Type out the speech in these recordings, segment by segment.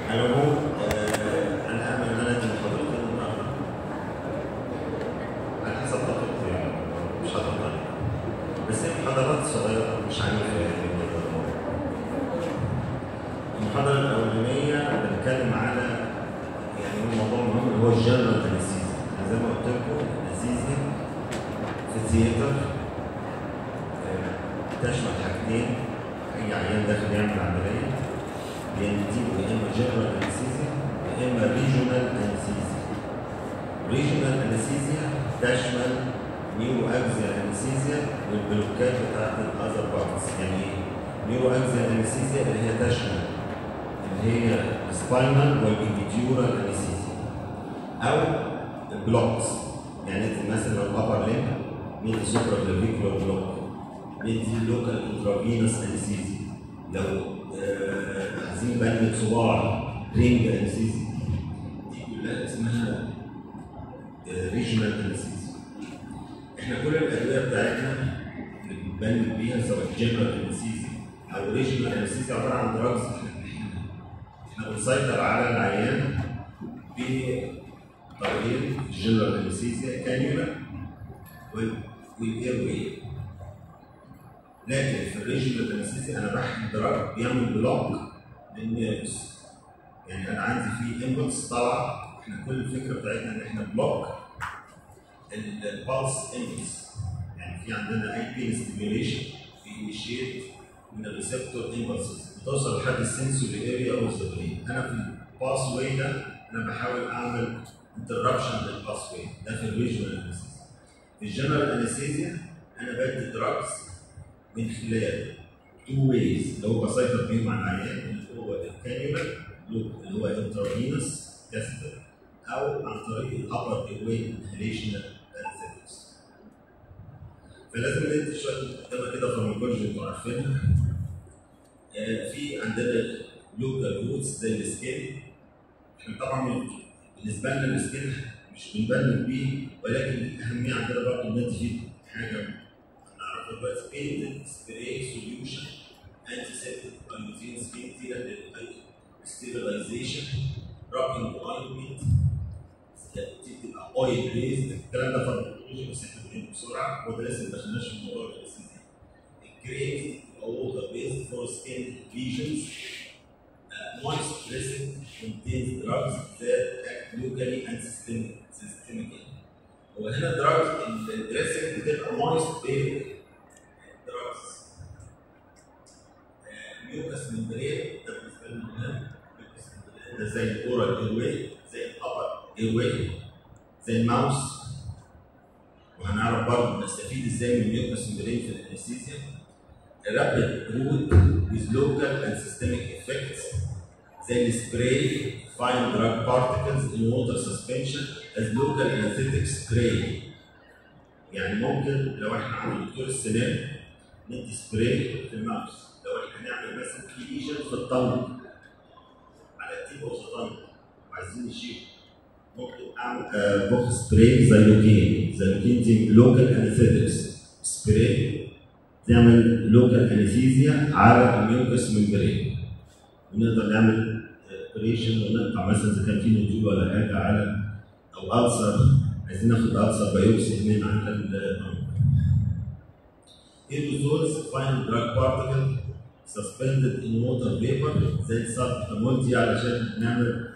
على العموم آه، انا امل ان انا ادي محاضرتين النهارده على حسب طاقتي يعني مش هتقدر بس هي محاضرات صغيره مش عنيفه يعني المحاضره الاولانيه بنتكلم على يعني هو موضوع مهم اللي هو الجنرال انستيزيا زي ما قلت لكم الانستيزيا في الثياتر آه، تشمل حاجتين اي عيان داخل يعمل عمليه بينتجوا يا اما جنرال انستيزيا يا اما ريجونال انستيزيا ريجونال انستيزيا تشمل نيورو اكزيال انستيزيا والبلوكات بتاعت الاذر بارتس يعني ايه؟ نيورو اكزيال انستيزيا اللي هي تشمل اللي هي السباينال والإبيديورال انستيزيا او البلوكس يعني انت مثلا الابر لين ندي سوبر كلافيكولار بلوك ندي لوكال انترافينوس انستيزيا لو آه، عايزين بند صباع رينج انستيزيا دي كلها اسمها ريجنال انستيزيا احنا كل الادويه بتاعتنا اللي بنبند بيها سواء جنرال انستيزيا او ريجنال انستيزيا عباره عن دراجز احنا بنحقنها. احنا بنسيطر على العيان بطريقين الجنرال انستيزيا كانيولا والاير واي لكن في الريجنال انستيزيا انا بحقن دراج بيعمل بلوك للنيرفز يعني انا عندي فيه انبوتس طالعه احنا كل الفكره بتاعتنا ان احنا بلوك البالس انبوتس يعني في عندنا اي بين ستيميوليشن بينيشيت من الريسبتور انبوتسز بتوصل لحد السنسوري اريا اوف ذا برين انا في الباس واي ده انا بحاول اعمل انتربشن للباس واي ده في الريجنال انستيزيا في الجنرال انستيزيا انا بدي دراجز من خلال تو ويز اللي هو بسيطر بيهم على العيان اللي هو الكانيولا اللي هو انترافينوس كاستر او عن طريق الابر ايروي انهاليشن فلازم ندي شويه مقدمه كده فارماكولوجي انتوا عارفينها آه، في عندنا لوكال روتس زي السكين احنا طبعا بالنسبه لنا السكين مش بنبلغ بيه ولكن الاهميه عندنا برضه ان انت في حاجه نعرفها دلوقتي بينتد سبراي سوليوشن انتي سيبتيك ايوزين سكين تيرا ستيرلايزيشن رابنج اوينتمنت تبقى اويل بيز الكلام ده فارماكولوجي بس احنا بنقول بسرعه وده لسه ما دخلناش في الموضوع الاساسي الكريم او ووتر بيز فور سكين ليجنز moist dressing contains drugs that act locally and system- systemically. هو هنا drugs الدريسنج بتبقى moist بين drugs ميوكس ممبرين ده بالنسبه لنا مهم ميوكس ممبرين ده زي الاورال ايرواي زي الابر ايرواي زي الماوس وهنعرف برضه نستفيد ازاي من الميوكس ممبرين في الانستيزيا rapid root with local and systemic effects زي السبراي fine drug particles in water suspension as local anesthetic spray يعني ممكن لو احنا عند دكتور السنان ندي سبراي في الماوس لو احنا هنعمل مثلا في ليجن في الطن على التيب اوف ذا وعايزين نشيل ممكن اعمل آه بوخ سبراي زيلوكين زيلوكين دي لوكال انستيكس سبراي تعمل لوكال انستيزيا على الميوكس ممبرين ونقدر نعمل اوبريشن ونقطع مثلا اذا كان في نزول ولا حاجه على او السر عايزين ناخد السر بايوبسي من على البنك. ايروزولز فاين دراج بارتكل suspended in water vapor زي السبتامول دي علشان نعمل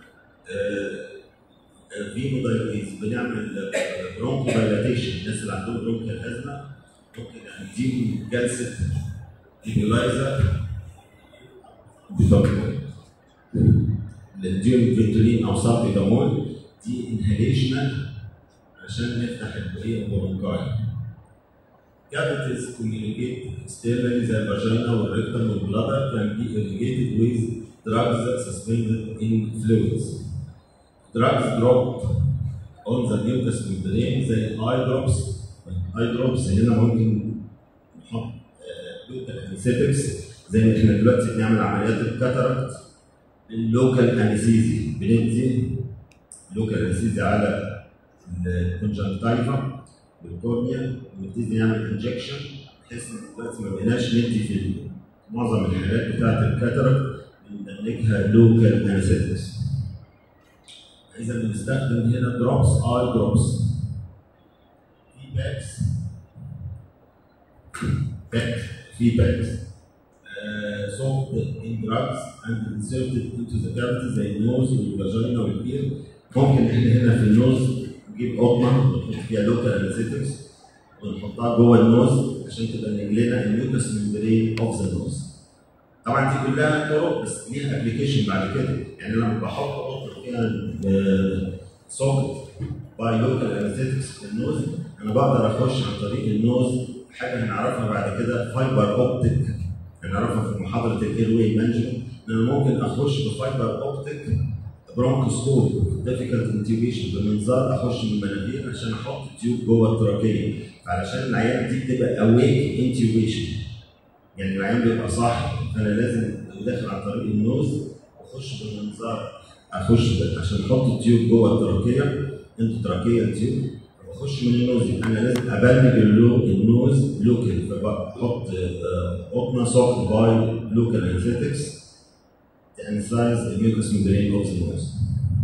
فينو دايليز بنعمل برونكو دايلاتيشن الناس اللي عندهم برونكيال ازمه ممكن نديهم جلسه نيبولايزر نديهم فيتولين او سابيدامول دي انهاليشنال عشان نفتح البقيه برونكاي cavities communicate externally زي الفاجينا والريكتم والبلادر can be irrigated with drugs suspended in fluids. Drugs dropped on the mucous membrane زي الاي دروبس الاي دروبس هنا ممكن نحط لوكال انستيكس زي ما احنا دلوقتي بنعمل عمليات الكاتاراكت اللوكال انستيزي بندي لوكال انستيزي على الكونجنكتيفا بالكورنيا ونبتدي نعمل انجكشن بحيث ان دلوقتي ما بقيناش ندي في معظم الحالات بتاعت الكاتاراكت بندمجها لوكال انستكس اذا بنستخدم هنا دروبس اي دروبس في باكس باك في باكس soaked in drugs and inserted into the cavity زي النوز والفاجينا والاير ممكن احنا هنا في النوز نجيب قطنه ونحط فيها لوكال انستكس ونحطها جوه النوز عشان تبقى نجلنا الميوكس ممبرين اوف ذا نوز. طبعا دي كلها طرق بس ليها ابلكيشن بعد كده يعني لما بحط قطن فيها سوكت باي لوكال انستكس في النوز انا بقدر اخش عن طريق النوز حاجه هنعرفها بعد كده فايبر اوبتيك هنعرفها في محاضره الاير واي مانجمنت ان انا ممكن اخش بفايبر اوبتيك برونكوسكوب ديفيكالت انتيوبيشن بمنظار اخش من المناخير عشان احط تيوب جوه التراكيه علشان العيان دي بتبقى اويك انتيوبيشن يعني العيان بيبقى صاحي فانا لازم لو داخل عن طريق النوز واخش بالمنظار اخش عشان احط التيوب جوه التراكيه انتو تراكيه تيوب واخش من النوز انا لازم ابلج اللو النوز لوكال فبحط قطنه سوفت باي لوكال انستكس تانسايز الميوكس ممبرين اوف ذا نوز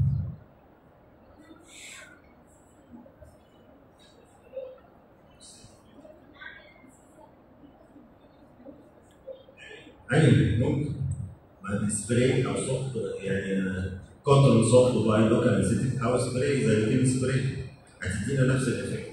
ايوه ممكن ما السبراي او سوفت يعني كوتون سوفت باي لوكال انستيك او سبراي زي الفين سبراي هتدينا نفس الايفكت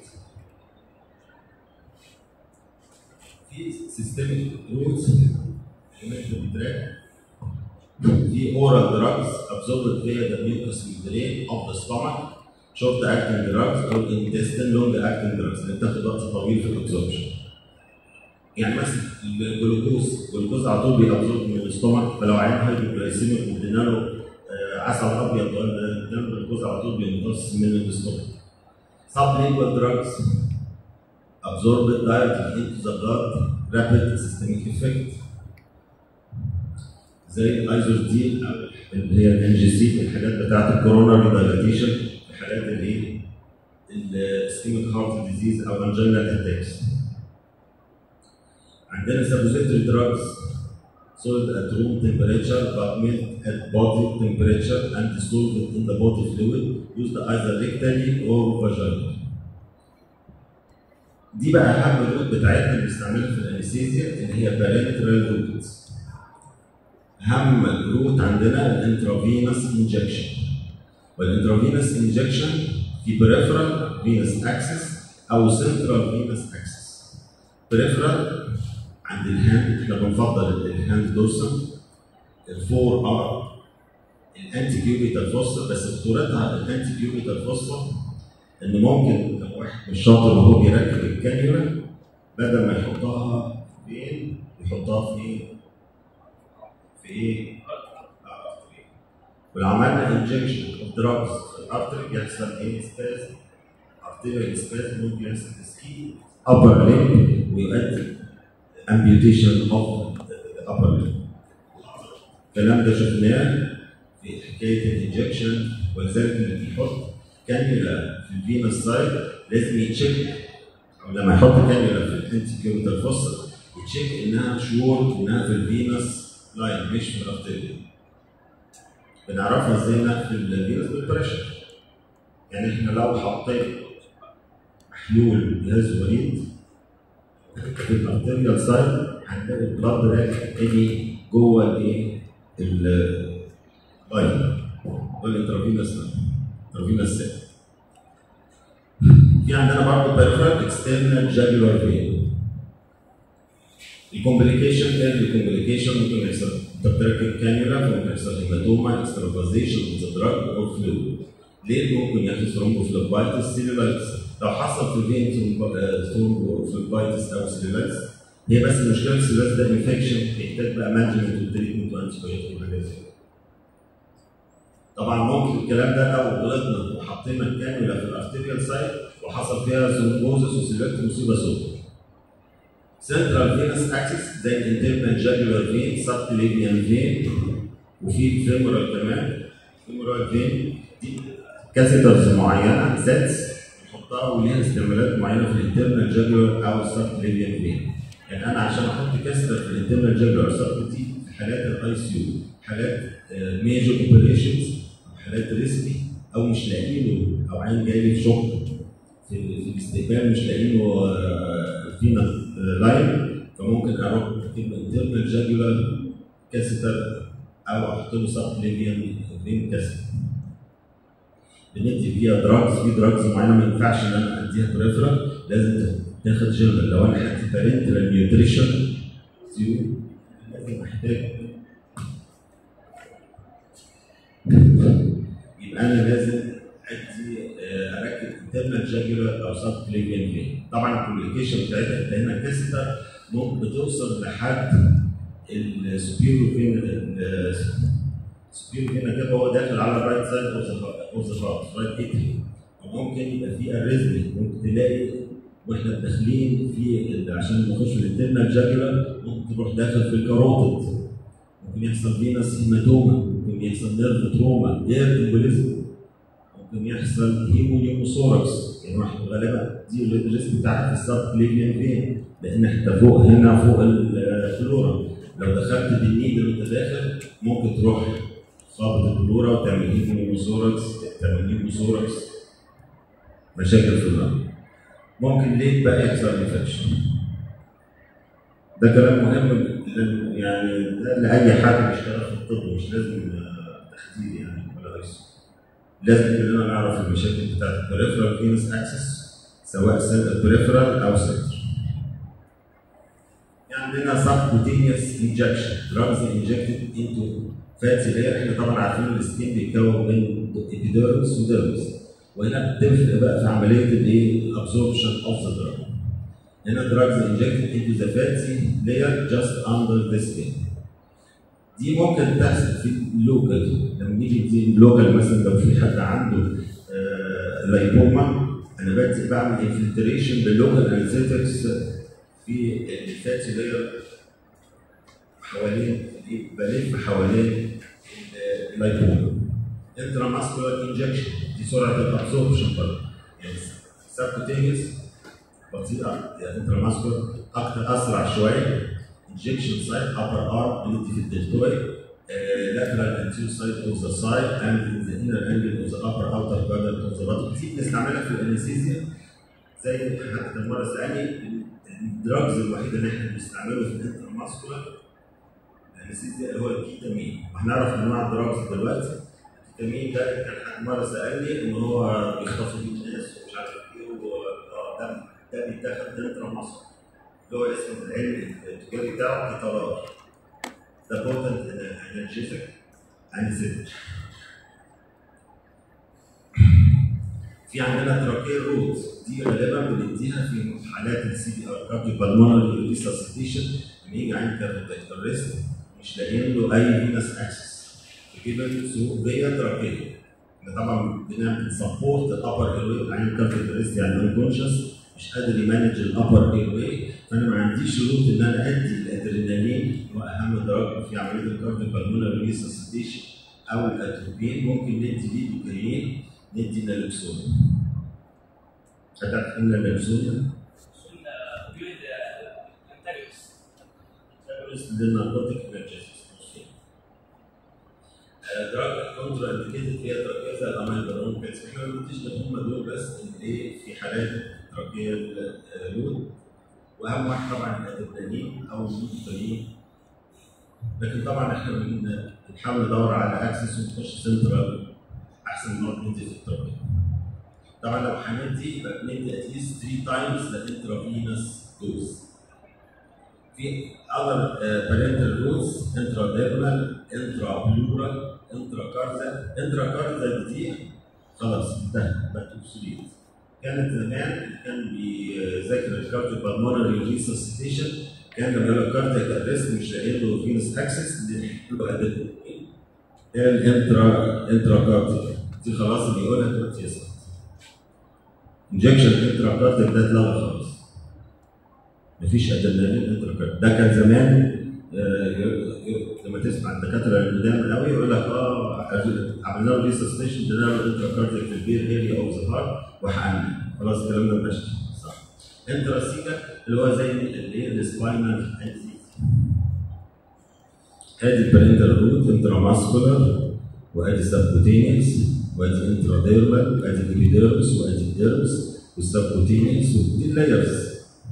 في سيستميك روتس تراك في اورال دراجز ابزوربد فيا ذا ميوكس ميمبرين اوف ذا ستومك شورت اكتنج دراجز او انتستين لونج اكتنج دراجز اللي بتاخد وقت طويل في الابزوربشن يعني مثلا الجلوكوز الجلوكوز على طول بيابزورب من الاستومك فلو عين هايبوجلايسيميك وادينا له عسل ابيض ولا ادينا له الجلوكوز على طول بيمتص من الاستومك sublingual drugs absorbed directly into the blood rapid systemic effect زي الايزوردين او اللي هي الان جي سي الحاجات بتاعت الكورونا دايلاتيشن الحاجات اللي ايه الاسكيميك هارت ديزيز او انجينال اتاكس عندنا suppository drugs sold at room temperature but made at body temperature and dissolved in the body fluid used either rectally or vaginally. دي بقى اهم الروت بتاعتنا اللي بنستعملها في الانستيزيا اللي هي parenteral root. اهم الروت عندنا الانترافينوس انجكشن. والانترافينوس انجكشن في peripheral venous axis او central venous axis. peripheral عند الهاند احنا بنفضل الهاند دورسم الفور ار الانتي كيوبيتال فوسا بس خطورتها الانتي كيوبيتال فوسا ان ممكن لو واحد مش شاطر وهو بيركب الكانيولا بدل ما يحطها فين يحطها في في ايه؟ ولو عملنا انجكشن اوف دراجز في الارتري يحصل ايه سباز ارتيريال سباز ممكن يحصل تسكين ابر ليم ويؤدي amputation of the upper limb. الكلام ده شفناه في حكايه الانجكشن ولذلك اللي بيحط كانيولا في الفينس سايد لازم يتشيك او لما يحط كانيولا في الانتي كيوبيتال فوسا يتشيك انها شور انها في الفينس لاين مش في الارتيريا. بنعرفها ازاي انها في الفينس بالبريشر. يعني احنا لو حطينا محلول جهاز وريد في الارتيريال سايد هنلاقي البلاد راجع تاني جوه الايه؟ اللاين والانترافينوس انترافينوس سيل. في عندنا برضه بيرفرال اكسترنال جاجولار فين. الكومبليكيشن ايه الكومبليكيشن ممكن يحصل انت بتركب كاميرا فممكن يحصل هيماتوما اكسترافازيشن اوف ذا دراج اور فلويد. ليه ممكن يحصل ثرومبوفلوبايتس سيلولايتس لو حصل في الفين ثرومبوفلوبايتس او سيلولايتس هي بس المشكله السيلولايتس ده انفكشن بيحتاج بقى مانجمنت وتريتمنت وانتي بايوتيك وحاجات زي كده. طبعا ممكن الكلام ده لو غلطنا وحطينا الكانيولا في الارتيريال سايد وحصل فيها ثرومبوزس وسيلولايتس مصيبه سوداء. سنترال فينس اكسس زي الانترنال جاجولار فين سب كليبيان فين وفي فيمورال كمان فيمورال فين دي كاسيترز معينه سيتس نحطها وليها استعمالات معينه في الانترنال جاجولار او سب كليبيان فين يعني انا عشان احط كاسيتر في الانترنال جاجولار سب دي حالات الاي سي يو حالات ميجر اوبريشنز او حالات ريسكي او مش لاقيينه او عين جاي لي في شغل في, في الاستقبال مش لاقيينه آه، فينا لاين فممكن اروح اكتب انترنال جاجولار كاسيتر او احط له سب ليفيان فين كاسيتر بندي فيها دراجز في دراجز معينه ما ينفعش ان انا اديها بريفرال لازم تاخد جنرال لو انا خدت بارنترال نيوتريشن زيرو لازم احتاج يبقى انا لازم ادي آه، اركب انترنال جاجولار او سب كليفيان فين طبعا الكوميونيكيشن بتاعتها انت هنا كاسيتر ممكن بتوصل لحد السبيرو فين السبيرو فين كده هو داخل على الرايت سايد اوف ذا هارت رايت اتري وممكن يبقى في اريزمي ممكن تلاقي واحنا داخلين في ال- عشان نخش في الانترنال جاجولار ممكن تروح داخل في الكاروتيد ممكن يحصل فينس هيماتوما ممكن يحصل نيرف تروما اير امبوليزم ممكن يحصل هيمونيوموسوركس يعني واحد غالبا دي الريسك بتاعت السب كليفيان فين لان احنا فوق هنا فوق الفلورا لو دخلت بالنيدل وانت داخل ممكن تروح خابط الفلورا وتعمل هيمونيوموسوركس تعمل هيمونيوموسوركس مشاكل في الرمل ممكن ليه بقى يحصل انفكشن ده كلام مهم لل- يعني ده لاي حد بيشتغل في الطب مش لازم آه، تخدير يعني ولا رئيس لازم كلنا نعرف المشاكل بتاعت البريفرال فينس اكسس سواء سنتر بريفرال او سنتر عندنا سبكوتينيوس انجكشن دراجز انجكتد انتو فاتي لاير احنا طبعا عارفين السكين بيتكون من ابيديرمس وديرمس وهنا بتفرق بقى في عمليه الايه الابزوربشن اوف ذا دراج هنا دراجز انجكتد انتو ذا فاتي لاير جاست اندر ذا سكين دي ممكن تحصل في اللوكال لما نيجي دي اللوكال مثلا لو في حد عنده آه لايبوما انا بدي بعمل انفلتريشن باللوكال انستيكس في الفاتي لاير حوالين بلف حوالين اللايبوما انترا ماسكولار انجكشن دي سرعه الابسوربشن برضه يعني سبكوتينيوس بطيئه انترا ماسكولار اكتر اسرع شويه injection site upper arm بندي في الدلتويد uh, lateral anterior side of the side and in the inner angle of the upper outer quadrant of the body دي بنستعملها في الانستيزيا زي حد كان مره سالني الدراجز الوحيد اللي احنا بنستعمله في الانتر ماسكولار الانستيزيا اللي هو الكيتامين وهنعرف انواع الدراجز دلوقتي الكيتامين ده كان حد مره سالني ان هو بيخطف بيه الناس ومش عارف ايه و- اه ده ده بيتاخد انتر ماسكولار اللي هو اسمه العلم التجاري بتاعه كترار ده بوتنت انرجيتك انسيتك في عندنا تراكير روت دي غالبا بنديها في حالات السي بي ار كارديو بالمونري ريسسيتيشن لما يجي عند كارديو ريست مش لاقيين له اي فينس اكسس كده سو فيا تراكير احنا طبعا بنعمل سبورت الابر ايروي عند كارديو ريست يعني انكونشس مش قادر يمانج الابر ايروي فانا ما عنديش روت ان انا ادي الادرينالين هو اهم دراج في عمليه الكارديو بالمونري ريسسيتيشن او الاتروبين ممكن ندي ليدوكاين ندي نالكسون هتعرف ان النالكسون للناركوتيك انرجيسيس دراج كونترا انديكيتد فيها تراكيه زي الاميلدرون بيتس احنا ما بنديش غير هم دول بس ان ايه في حالات تراكيه لود واهم واحد طبعا الادرينالين او النيكوتين لكن طبعا احنا بن- بنحاول ندور على اكسس ونخش سنترال احسن ما ندي في التراكيه طبعا لو هندي يبقى بندي اتليست 3 تايمز ذا انترافينوس دوز في other uh, parental routes intradermal intrapleural intracarsal intracarsal دي خلاص انتهت بقت obsolete كانت زمان كان بيذاكر الكارديو بالمونري ريسسيتيشن كان لما يقول كاردياك ارست مش لاقيين له فينس اكسس الانترا انترا كاردياك دي خلاص اللي يقولها دلوقتي يسقط انجكشن انترا كاردياك ده اتلغى خلاص مفيش ادرينالين انترا ده كان زمان آه، ي- ي- لما تسمع الدكاتره القدام قوي يقول لك اه عملنا له ريسستيشن ادينا له انترا كاردياك في البير اريا اوف ذا هارت وحقننا خلاص الكلام ده ماشي صح انترا سيكا اللي هو زي الايه السباينال ادي البرنتال روت انتراماسكولار وادي سبكوتينيوس وادي انتراديرمال وادي الابيديرمس وادي الديرمس والسبكوتينيوس ودي اللايرز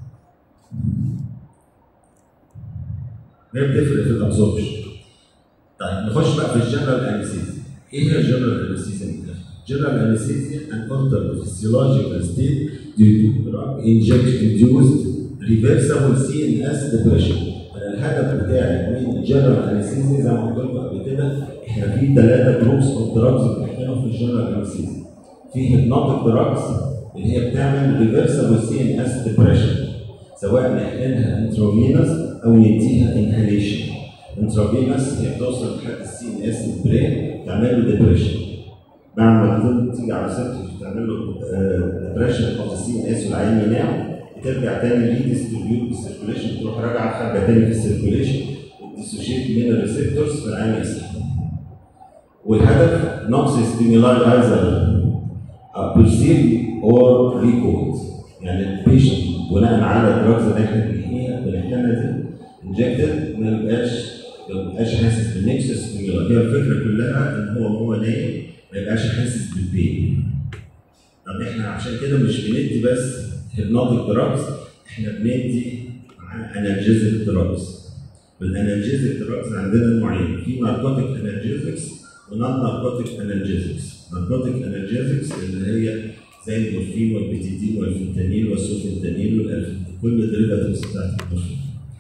هي بتفرق في الابزوربشن طيب نخش بقى في الجنرال انستيزيا ايه هي الجنرال انستيزيا General anesthesia and altered physiological state due to drug injection induced reversible CNS depression. انا الهدف بتاعي من الجنرال انستيزيا زي ما قلت لكم قبل كده احنا في ثلاثه جروبس اوف دراجز بنحكيهم في الجنرال انستيزيا. في هيبنوتيك دراجز اللي هي بتعمل ريفرسبل سي ان اس ديبريشن سواء نحقنها انتروفينوس او نديها انهاليشن. انتروفينوس هي بتوصل لحد السي ان اس البرين تعمل له ديبريشن. بعد ما تكون تيجي على سيرفس تعمل له ديبريشن اوف السي ان اس والعين ينام ترجع تاني ريديستريبيوت بالسيركوليشن تروح راجعه خارجه تاني في السيركوليشن وتديسوشيت من الريسبتورز في العين يصحى. والهدف نقص ستيمولاي ايزر بيرسيف اور ريكورد يعني البيشنت بناء على الدراجز اللي احنا بنحكيها بنحكيها دي انجكتد ما يبقاش ما يبقاش حاسس بالنكس ستيمولاي هي الفكره كلها ان هو وهو نايم ما يبقاش حاسس بالبين. طب احنا عشان كده مش بندي بس هيبنوتيك دراجز احنا بندي معاه انالجيزك دراجز. والانالجيزك دراجز عندنا نوعين في ناركوتيك انالجيزكس ونون ناركوتيك انالجيزكس. ناركوتيك انالجيزكس اللي هي زي المورفين والبيتيدين والفنتانيل والسوفنتانيل والالفنتانيل كل الديريفاتيفز بتاعت المورفين.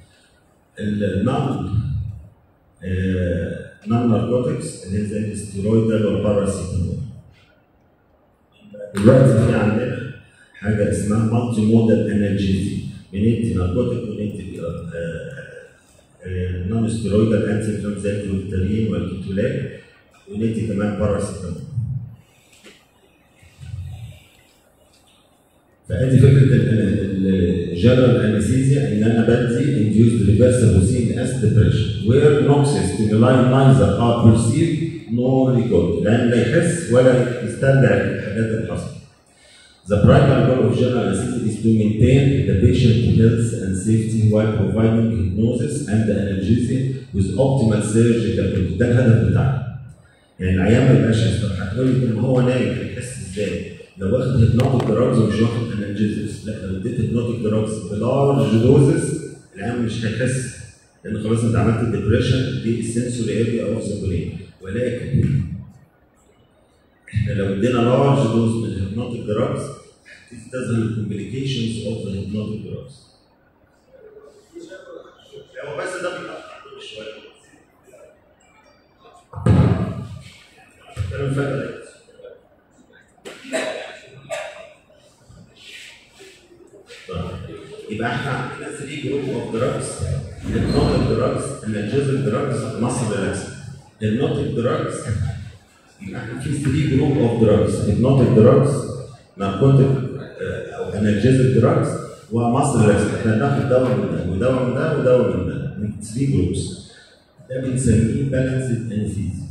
النون نون ناركوتكس اللي هي زي الاستيرويدال والباراسيتامول. دلوقتي في عندنا حاجه اسمها مالتي مودال انالجيزي بندي ناركوتيك وندي نون ستيرويدال انتي زي الفلوتالين والكيتولاك وندي كمان باراسيتامول. فادي فكره الجنرال انستيزيا ان انا بدي induced reversible CNS depression where noxious stimuli neither are perceived nor recorded لان لا يحس ولا يسترجع الحاجات اللي حصلت. The primary goal of general anesthesia is to maintain the patient health and safety while providing hypnosis and analgesia with optimal surgical control. ده الهدف بتاعنا. يعني العيان ما يبقاش يسترخي هتقول لي ان هو نايم هيحس ازاي؟ لو واخد هيبنوتيك دراجز ومش واخد انالجيزكس لا لو اديت هيبنوتيك دراجز بلارج دوزز العيان مش هيحس لان خلاص انت عملت الديبريشن دي السنسوري اريا اوف ذا برين ولكن احنا لو ادينا لارج دوز من الهيبنوتيك دراجز تظهر الكومبليكيشنز اوف ذا هيبنوتيك دراجز هو بس ده بيتاخر شويه كلام فاتح يبقى احنا عندنا 3 جروب اوف دراجز هيبنوتيك دراجز انالجيزك دراجز ماسل ريلاكس هيبنوتيك دراجز يبقى احنا في 3 جروب اوف دراجز هيبنوتيك دراجز ناركوتيك او انالجيزك دراجز وماسل ريلاكس احنا بناخد دواء من ده ودواء من ده ودواء من ده من 3 جروبس ده بنسميه بالانسد انستيزيا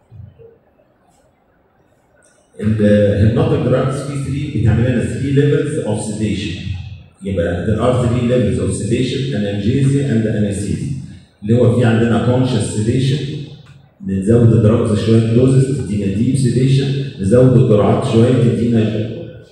الهيبنوتيك دراجز في 3 بتعمل لنا 3 ليفلز اوف سيديشن يبقى there are three levels of sedation analgesia and anesthesia اللي هو في عندنا conscious sedation نزود الدراجز شويه دوزز تدينا ديب sedation نزود الجرعات شويه تدينا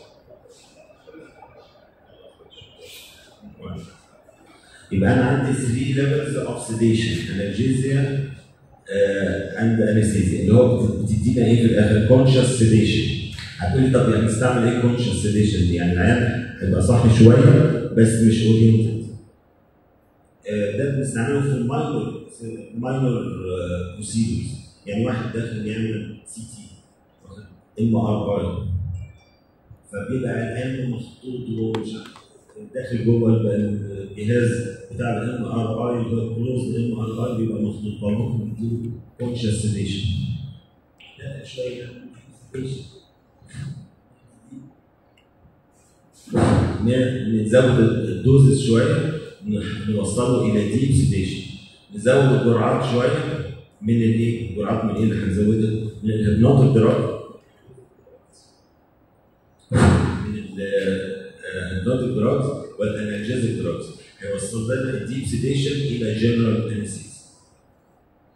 يبقى انا عندي 3 levels of sedation analgesia uh, and anesthesia اللي هو بتدينا ايه في الاخر conscious sedation هتقول لي طب يعني نستعمل ايه conscious sedation دي يعني العيان هيبقى صاحي شويه بس مش اورينتد ده بنستعمله في الماينور ماينور بروسيدورز يعني واحد داخل يعمل سي تي ام ار اي فبيبقى قلقان ومخطوط ومش داخل جوه الجهاز بتاع الام ار اي اللي هو كلوز ام ار اي بيبقى مخطوط فممكن نديله كونشس سيديشن ده شويه نزود الدوزز شويه نوصله الى ديب سيديشن نزود الجرعات شويه من الايه؟ الجرعات من ايه اللي هنزودها؟ من الهيبنوتيك دراج من الهيبنوتيك دراجز والانالجيزك دراجز هيوصل لنا الديب سيديشن الى جنرال انستيزيا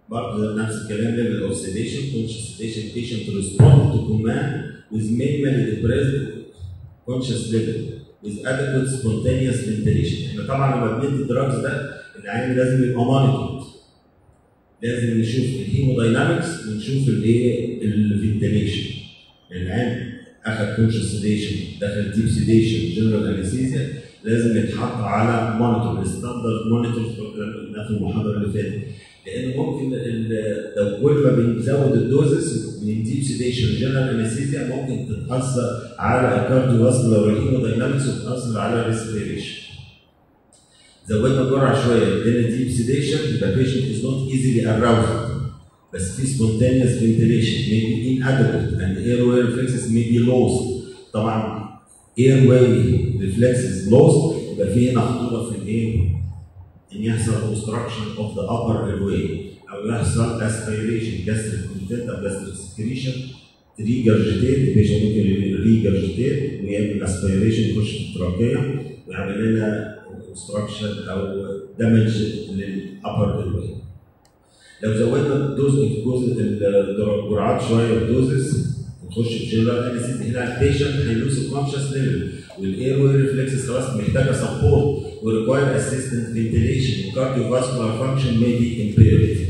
برضه نفس الكلام level of sedation conscious sedation patient respond to command with minimally depressed conscious level with adequate spontaneous ventilation احنا طبعا لما بندي الدراجز ده العين لازم يبقى مونيتورد لازم نشوف الهيموداينامكس ونشوف الايه الفنتيليشن العين اخذ كونشس سيديشن دخل ديب سيديشن جنرال انستيزيا لازم يتحط على مونيتور ستاندرد مونيتور في المحاضره اللي فاتت لان ممكن ال- لو كل ما بنزود الدوزس من ديب سيديشن جنرال انستيزيا ممكن تتاثر على الكارديو فاسكولار والهيموداينامكس وتتاثر على الريسبيريشن زودنا الجرعه شويه ادينا ديب سيديشن يبقى patient is not easily aroused بس في spontaneous ventilation may be inadequate and airway reflexes may be lost طبعا airway reflexes lost يبقى في هنا خطوره في الايه؟ ان يحصل obstruction of the upper airway او يحصل aspiration gastric content او gastric secretion ريجرجيتيت البيشنت ممكن ريجرجيتيت ويعمل اسبيريشن يخش في التراكيه ويعمل لنا obstruction او دمج للابر ايرواي لو زودنا الدوز الجزء الجرعات شويه والدوزز نخش في جنرال انستيزيا هنا البيشنت هيلوس الكونشس ليفل والاير واي ريفلكسز خلاص محتاجه سبورت وريكواير اسيستنت فنتيليشن وكارديو فاسكولار فانكشن may be impaired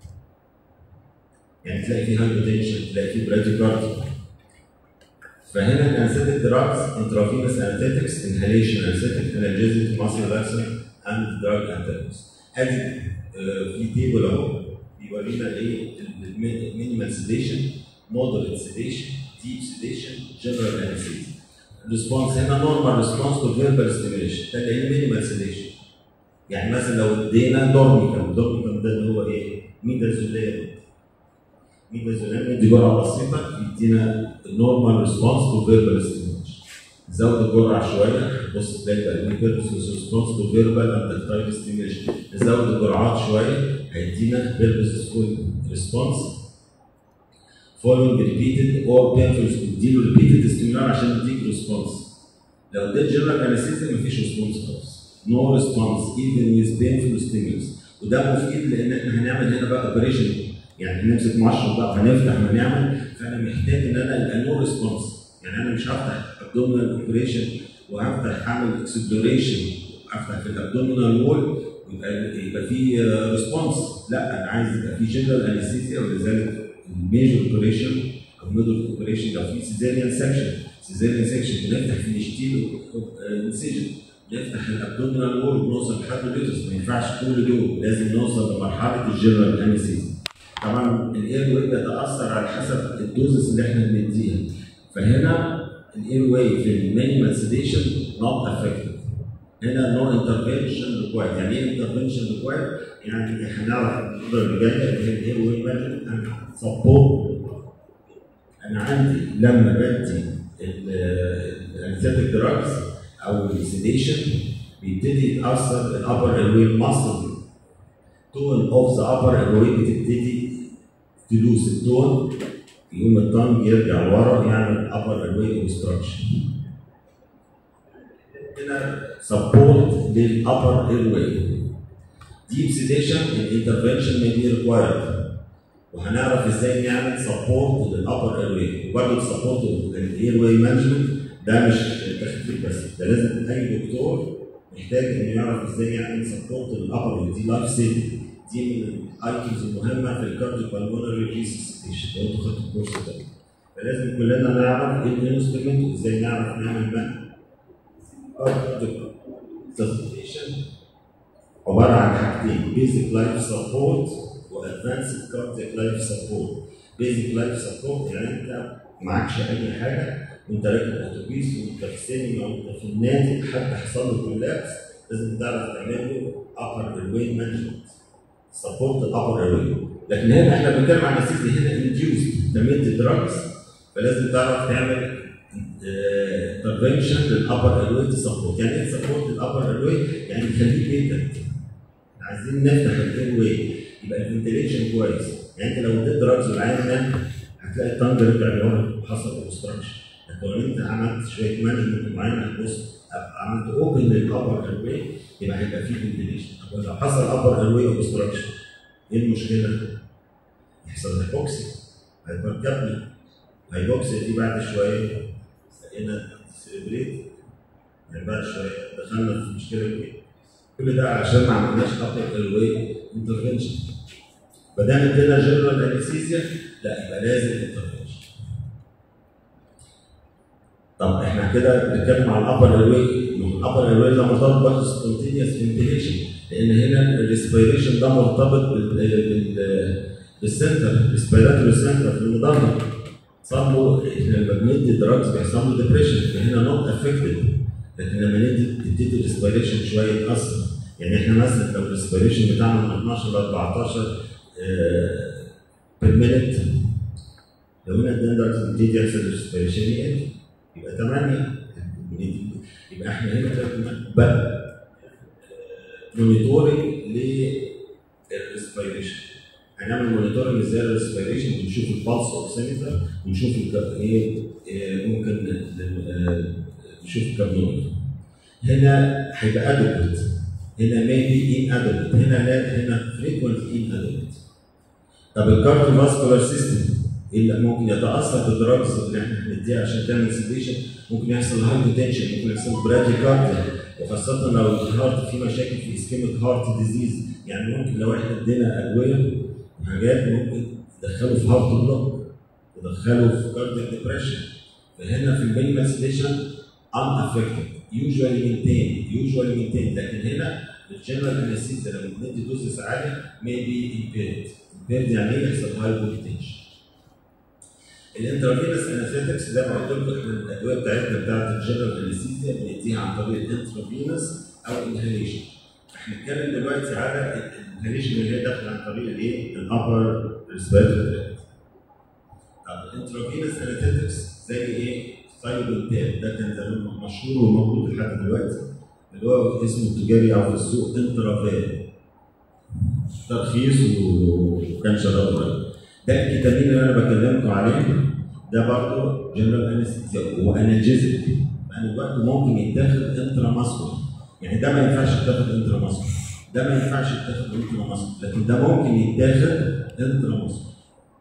يعني تلاقي في هايبوتنشن تلاقي في براديكارديا فهنا الانستيك دراجز انترافينوس انستيكس انهاليشن انستيك انالجيزيك ماسل ريلاكسن اند دراج انتاجونست ادي آه، في تيبل اهو بيورينا ايه المينيمال سيديشن مودريت سيديشن ديب سيديشن جنرال انستيزيا الريسبونس هنا نورمال ريسبونس تو فيربال ستيميوليشن ده اللي هي مينيمال سيديشن يعني مثلا لو ادينا دورميكام دورميكام ده اللي هو ايه؟ ميدازولام ميدازولام دي جرعه بسيطه يدينا النورمال ريسبونس تو فيربال ستيميوليشن نزود الجرعه شويه بص تلاقي بقى الميكروس ريسبونس تو فيربال اند تاكتايل ستيميوليشن نزود الجرعات شويه هيدينا فيربال ريسبونس following repeated or painful اديله repeated stimulant عشان يديك ريسبونس لو اديت جنرال انستيزيا مفيش ريسبونس خالص نو ريسبونس even with painful stimulus وده مفيد لان احنا هنعمل هنا بقى اوبريشن يعني هنمسك مشرط بقى هنفتح هنعمل فانا محتاج ان انا يبقى نو ريسبونس يعني انا مش هفتح ابدومينال اوبريشن وهفتح اعمل اكسبلوريشن افتح في الابدومينال وول ويبقى يبقى في ريسبونس لا انا عايز يبقى في جنرال انستيزيا ولذلك الميجر اوبريشن او ميدل اوبريشن لو في سيزاريان سكشن سيزاريان سكشن بنفتح في نشتيل انسجن نفتح الابدومينال وول ونوصل لحد اليوتس ما ينفعش كل دول لازم نوصل لمرحله الجنرال انستيزيا طبعا الاير واي بيتاثر على حسب الدوزس اللي احنا بنديها فهنا الاير واي في المينيمال سيديشن نوت افكتد هنا نو انترفنشن ريكوايرد يعني ايه انترفنشن ريكوايرد؟ يعني هنعرف المحاضره اللي جايه اللي هي الاير واي مانجمنت اند سبورت انا عندي لما بدي الانستيك دراجز او السيديشن بيبتدي يتاثر الابر ايروي ماسل تون اوف ذا ابر ايروي بتبتدي تلوس التون يقوم الطنج يرجع لورا يعمل ابر ايروي اوبستراكشن هنا سبورت للابر ايروي ديب سيديشن الانترفنشن may be required وهنعرف ازاي نعمل سبورت للابر ايروي وبرضه سبورت الاير واي مانجمنت ده مش تخفيف بس ده لازم اي دكتور محتاج انه يعرف ازاي يعمل سبورت للابر دي لايف سيفنج دي من الايتمز المهمه في الكارديو بالمونري ريسيستيشن لو انتوا خدتوا الكورس ده فلازم كلنا نعرف ايه الانسترومنت وازاي نعرف نعمل مان سسبشن عباره عن حاجتين بيزك لايف سبورت وادفانسد كاردياك لايف سبورت بيزك لايف سبورت يعني انت معكش اي حاجه وانت راكب اتوبيس وانت في السينما وانت في النادي حد حصل له كولابس لازم تعرف تعمل له ابر ايروي مانجمنت سبورت الابر ايروي لكن هنا احنا بنتكلم عن اسيس هنا انديوز تميت دراجز فلازم تعرف تعمل انترفنشن للابر ايروي تسبورت يعني ايه سبورت للابر ايروي يعني تخليه بيتنت عايزين نفتح الاير واي يبقى الفنتليشن كويس يعني انت لو اديت دراجز والعين ده هتلاقي الطنج رجع لورا وحصل اوبستراكشن لكن لو انت عملت شويه مانجمنت معين هتبص عملت اوبن للابر اير واي يبقى هيبقى فيه فنتليشن طب لو حصل ابر اير واي اوبستراكشن ايه المشكله؟ يحصل هيبوكسي هايبركابني هايبوكسي دي بعد شويه بقينا سيلبريت يعني بعد شويه دخلنا في مشكله كبيره كل ده عشان ما عملناش ابر الواي انترفنشن ما دام ادينا جنرال انستيزيا لا يبقى لازم انترفنشن طب احنا كده بنتكلم على الابر الواي الابر الواي ده مرتبط بالسبونتينيوس فنتيليشن لان هنا الريسبيريشن ده مرتبط بال بال بالسنتر الريسبيراتوري سنتر في المدرج صار له احنا لما بندي دراجز بيحصل له ديبريشن فهنا نوت افكتد لكن لما ندي تبتدي الريسبيريشن شويه يتاثر يعني احنا مثلا لو الريسبيريشن بتاعنا من 12 ل 14 بير مينت لو هنا ادينا دراجز بيبتدي يحصل ريسبيريشن يقل يبقى 8 يبقى احنا هنا بقى مونيتورنج للريسبيريشن هنعمل مونيتورنج ازاي للريسبيريشن ونشوف البلس اوكسيمتر ونشوف ايه ممكن نشوف الكابنول هنا هيبقى ادوكت هنا ميبي ان ادوكت هنا لا هنا فريكونت ان ادوكت طب الكارديو فاسكولار سيستم اللي ممكن يتاثر بالدراجز اللي احنا بنديها عشان تعمل سيديشن ممكن يحصل هايبوتنشن ممكن يحصل براديكارديا وخاصة لو الهارت فيه مشاكل في اسكيميك هارت ديزيز يعني ممكن لو احنا ادينا ادوية وحاجات ممكن تدخله في هارت بلوك تدخله في كارديك ديبريشن فهنا في المينيمال سيديشن unaffected usually maintained usually maintained لكن هنا الجنرال انستيزيا لما بندي دوزز عالية maybe impaired impaired يعني ايه يحصل هايبوتنشن الانترافينس انستيكس زي ما قلت لكم احنا الادويه بتاعتنا بتاعت الجنرال انستيزيا بنديها عن طريق الانترافينس او انهاليشن احنا بنتكلم دلوقتي على الانهاليشن اللي هي داخله عن طريق الايه؟ الابر ريسبيرتوري تراكت طب الانترافينس انستيكس زي ايه؟ سايبوتاب ده كان زمان مشهور وموجود لحد دلوقتي اللي هو اسمه التجاري او في السوق انترافال ترخيص وكان شغال قريب ده الكتابين اللي انا بكلمكم عليه ده برضه جنرال انستيزيا وانالجيزك يعني برضه ممكن يتاخد انترا ماسكول يعني ده ما ينفعش يتاخد انترا ماسكول ده ما ينفعش يتاخد انترا ماسكول لكن ده ممكن يتاخد انترا ماسكول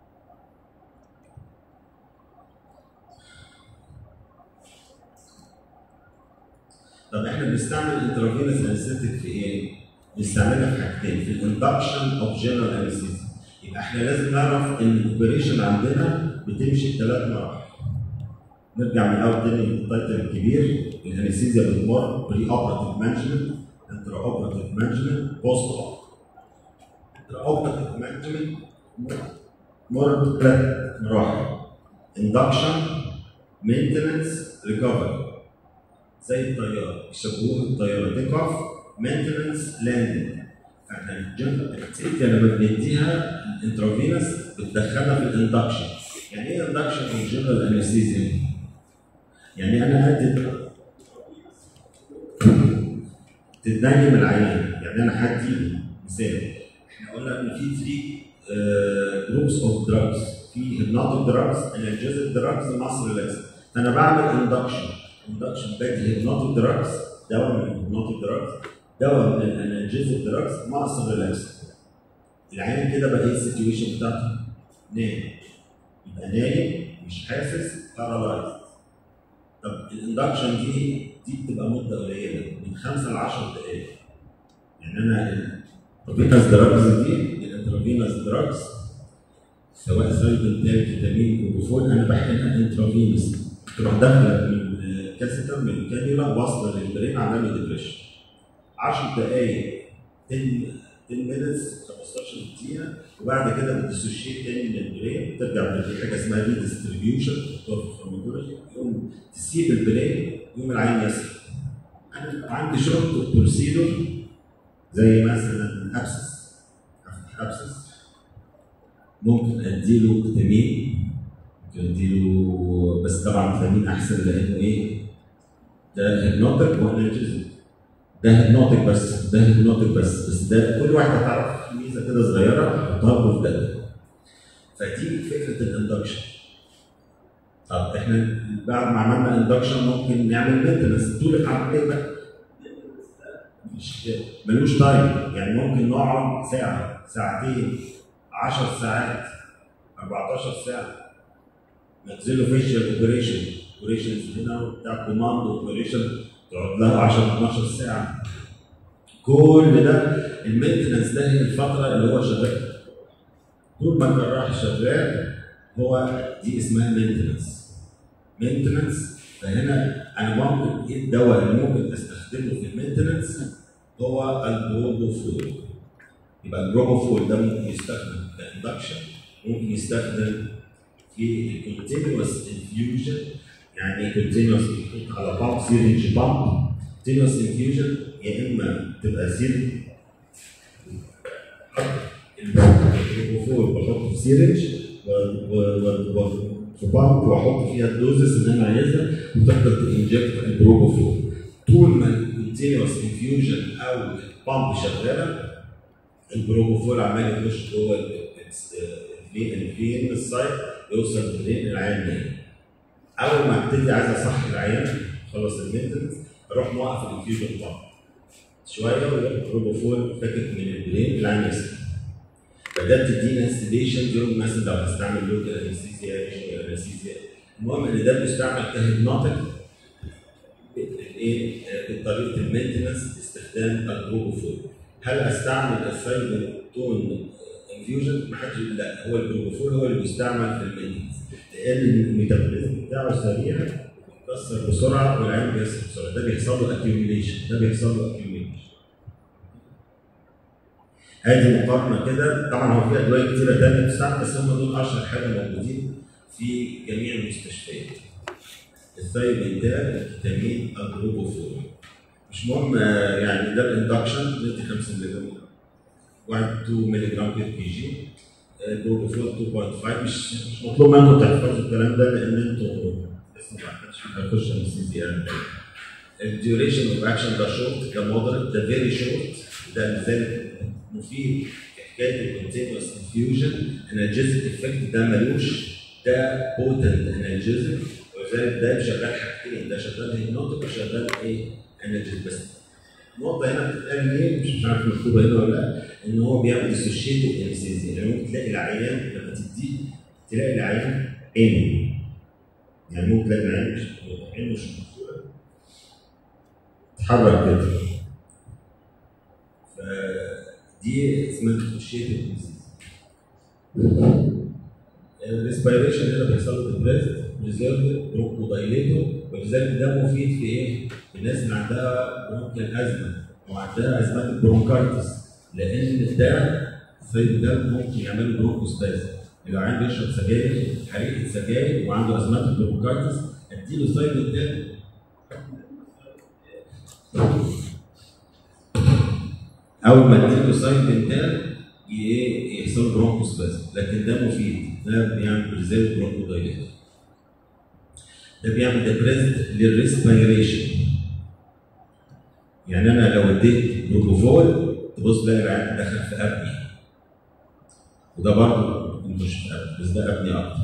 طب احنا بنستعمل انترافينس انستيك في ايه؟ بنستعملها في حاجتين في الاندكشن اوف جنرال انستيزيا يبقى احنا لازم نعرف ان الاوبريشن عندنا بتمشي بثلاث مراحل. نرجع من الاول تاني للتايتل الكبير الانستيزيا بتمر بري اوبراتيف مانجمنت انترا اوبراتيف مانجمنت بوست اوب. انترا اوبراتيف مانجمنت مر بثلاث مراحل. اندكشن مينتننس ريكفري زي الطياره يشبهوها الطياره تيك اوف مينتننس لاندنج احنا الجنرال لما بنديها الانترافينس بتدخلها في الاندكشن يعني ايه اندكشن في الجنرال انستيزيا؟ يعني انا ادي تتنيم العيان يعني انا هدي مثال احنا قلنا ان في 3 جروبس اوف دراجز في هيبنوتيك دراجز انرجيزك دراجز ماس ريلاكس فانا بعمل اندكشن اندكشن بدي هيبنوتيك دراجز دواء من الهيبنوتيك دراجز دواء من الانرجيزك دراجز ماس ريلاكس العيان كده بقى ايه السيتويشن بتاعته؟ نايم يبقى نايم مش حاسس بارالايز طب الاندكشن دي دي بتبقى مده قليله من 5 ل 10 دقائق يعني انا الانترافينوس دراجز دي الانترافينوس دراجز سواء سايبنتال فيتامين كوكوفول انا بحقنها انترافينوس تروح داخله من كاسيتر من الكانيولا واصله للبرين عامله له ديبريشن 10 دقائق 10 10 مينتس 15 دقيقه وبعد كده بتسوشيت تاني من البرين بترجع في حاجه اسمها ري ديستريبيوشن في الفارماكولوجي يقوم تسيب البرين يقوم العين يسرح انا عندي شورت بروسيدور زي مثلا ابسس افتح ابسس ممكن اديله فيتامين ممكن اديله بس طبعا فيتامين احسن لانه ايه ده هيبنوتيك وانرجيزم ده هيبنوتيك بس ده هيبنوتيك بس بس ده كل واحد هتعرف ميزه كده صغيره حطها في ده فدي فكره الاندكشن طب احنا بعد ما عملنا اندكشن ممكن نعمل مينتنس طول العمليه بقى مش ملوش تايم يعني ممكن نقعد ساعه ساعتين 10 ساعات 14 ساعه نزله فيشل اوبريشن اوبريشنز هنا بتاع كوماند اوبريشن تقعد لها 10 12 ساعه كل ده المينتنس ده هي الفتره اللي هو شغال طول ما الجراح شغال هو دي اسمها مينتنس مينتنس فهنا انا ممكن ايه الدواء اللي ممكن استخدمه في المينتنس هو البروبوفول يبقى البروبوفول ده ممكن يستخدم كاندكشن ممكن يستخدم في الكونتينوس انفيوجن يعني كونتينوس على بامب سيرنج بامب كونتينوس انفيوجن يا اما تبقى سيرنج البروبوفول بحطه في سيرنج في بامب واحط فيها الدوزس اللي انا عايزها وتقدر تنجكت البروبوفول طول ما الكونتينوس انفيوجن او البامب شغاله البروبوفول عمال يخش جوه الفين السايت يوصل فين العيان نايم اول ما ابتدي عايز اصحي العيان خلص المينتنس اروح موقف الانفيوجن بامب شويه والبروبوفول فاكك من البرين العيان يصحى فده بتدينا ستيشن دول مثلا لو هستعمل لوكال انستيزيا انستيزيا المهم ان ده بيستعمل كهيبنوتيك ايه بطريقه المينتنس استخدام البروبوفول هل استعمل السايبرتون انفيوجن؟ ما حدش لا هو البروبوفول هو اللي بيستعمل في المينتنس لان الميتابوليزم بتاعه سريع بيتكسر بسرعه والعين بيحصل بسرعه ده بيحصل له اكيوميليشن ده بيحصل له اكيوميليشن ادي مقارنه كده طبعا هو في ادويه كتيره تانيه بتستعمل بس هم دول اشهر حاجه موجودين في جميع المستشفيات الثايبنتال الفيتامين البروبوفول مش مهم يعني ده الاندكشن ندي 5 ملي جرام 1 2 ملي جرام بير كي جي البروبوفول 2.5 مش مش مطلوب منكم تحفظوا الكلام ده لان انتوا لسه ما حدش هيخش ام سي سي ار الديوريشن اوف اكشن ده شورت ده مودريت ده فيري شورت ده لذلك مفيد في حكايه الكونتينوس انفيوجن انرجيزك افكت ده ملوش ده بوتنت انرجيزك ولذلك ده شغال حاجتين ده شغال هيبنوتيك وشغال ايه انرجيزك بس النقطة هنا بتتقال ليه مش عارف مكتوبة هنا ولا لا ان هو بيعمل ديسوشيتد انستيزيا يعني ممكن تلاقي العيان لما تديه تلاقي العيان عينه يعني ممكن تلاقي العيان مش عينه مش مقفولة تتحرك كده فدي اسمها ديسوشيتد انستيزيا الريسبيريشن هنا بيحصل له ديبريس ريزيرف برونكو دايليتور ولذلك ده مفيد في ايه؟ في الناس اللي عندها برونكيال ازمه وعندها ازمات برونكايتس لان ده الصيد ده ممكن يعمل له برونكوسبازم لو عيان بيشرب سجاير حريقه سجاير وعنده ازمات برونكايتس اديله صيد تاني اول ما اديله صيد تاني يحصل برونكوسبازم لكن ده مفيد ده بيعمل بريزيرف برونكو دايليتور ده بيعمل ديبريست للريسبيريشن يعني انا لو اديت بروبوفول تبص تلاقي العيان دخل في ابني وده برضه مش في ابني بس ده ابني اكتر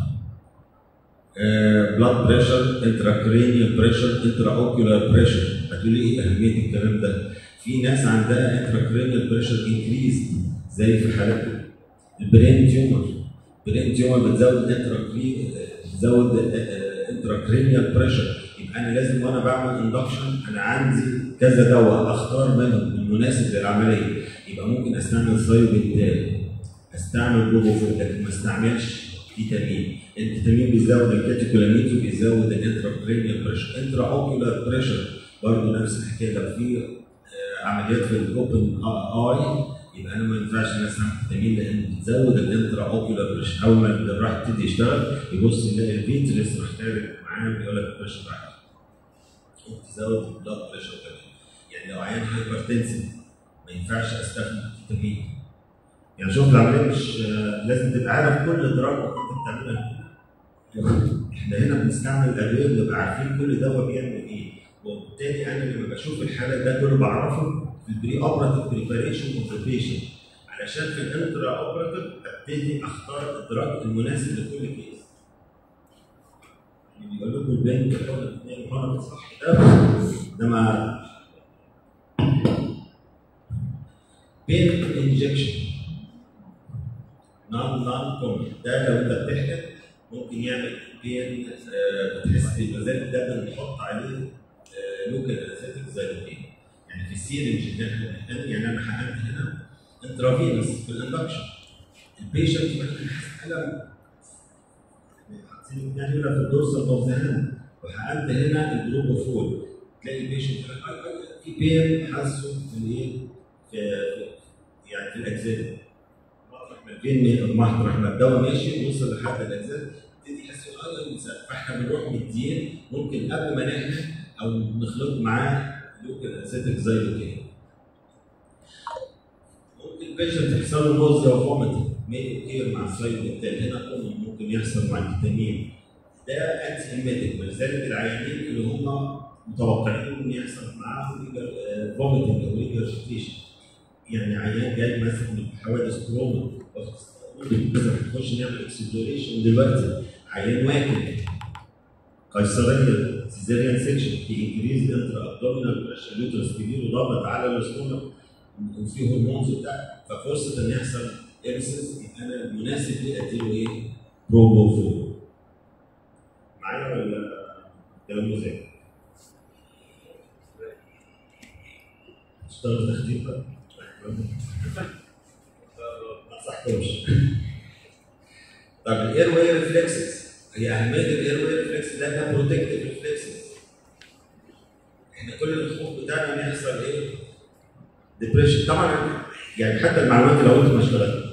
بلاد بريشر انتراكرينيال بريشر انترا اوكيولار بريشر هتقولي ايه اهميه الكلام ده؟ في ناس عندها انتراكرينيال بريشر انكريز زي في حالات البرين تيومر البرين تيومر بتزود بتزود انتراكرينيال بريشر يبقى انا لازم وانا بعمل اندكشن انا عندي كذا دواء اختار منهم المناسب للعمليه يبقى ممكن استعمل ثايوبنتال استعمل بروبوفول لكن ما استعملش فيتامين الفيتامين بيزود الكاتيكولامينز وبيزود الانتراكرينيال بريشر انترا اوكيولار بريشر برضه نفس الحكايه لو في عمليات في الاوبن اي يبقى انا ما ينفعش ان استعمل فيتامين لان بتزود الانترا اوكيولار بريشر اول ما الجراح يبتدي يشتغل يبص يلاقي الفيت لسه محتاج معاه بيقول لك بريشر عالي تزود البلاد بريشر كمان يعني لو عيان هايبرتنسيف ما ينفعش استخدم فيتامين يعني شوف العمليه مش لازم تبقى عارف كل دراج انت بتعملها احنا هنا بنستعمل ادويه بنبقى عارفين كل دواء بيعمل ايه وبالتالي انا لما بشوف الحاله ده كله بعرفه في البري اوبراتيف بريباريشن اوف ذا بيشنت علشان في الانترا اوبراتيف ابتدي اختار الدراج المناسب لكل كيس اللي بيقول لكم البنك ياخد اثنين مرض صح ده ده ما بين انجكشن نون نون كومن ده لو انت بتحكي ممكن يعمل بين آه، بتحس بالمزاج ده بنحط عليه لوكال انستيك زي البين يعني في السيرنج اللي احنا بنحقن يعني انا حقنت هنا انترافينوس في الاندكشن البيشنت مثلا حاسس الم حاطين يعني هنا في الدورسال اوف ذا هاند وحقنت هنا الجلوكوفول تلاقي البيشنت يقول لك آه، آه، في بين حاسه في الايه في يعني في الاجزاء مطرح ما البين مطرح ما الدواء ماشي وصل لحد الاجزاء تبتدي يحس اه الانسان فاحنا بنروح مدين ممكن قبل ما نحقن او نخلط معاه لوكال اسيتيك زي لوكين ممكن البيشنت يحصل له نوزيا وفوميتنج ميك كير مع السايد بالتالي هنا كومن ممكن يحصل مع الفيتامين ده انتي ايميتيك ولذلك العيانين اللي هم متوقعين ان يحصل معاهم فوميتنج او ريجرجيتيشن يعني عيان جاي مثلا من حوادث تروما مثلا تخش نعمل اكسبلوريشن دلوقتي عيان واكل قيصريه سيزيريان سيكشن في انكريز انتر ابدومينال بريشر يوترس كبير وضغط على الاستومك وفي هرمونز وبتاع ففرصه ان يحصل ابسس يبقى انا المناسب ليه اديله ايه؟ بروبوفول معايا ولا كلام مزاج؟ تشتغل تخطيط بقى؟ ما انصحكمش طب الاير واي ريفلكسز هي اهميه الاير واي ريفلكس ده ده بروتكتيف ريفلكسز احنا كل الخوف بتاعنا ان يحصل ايه؟ ديبريشن طبعا يعني حتى المعلومات لو انت ما اشتغلت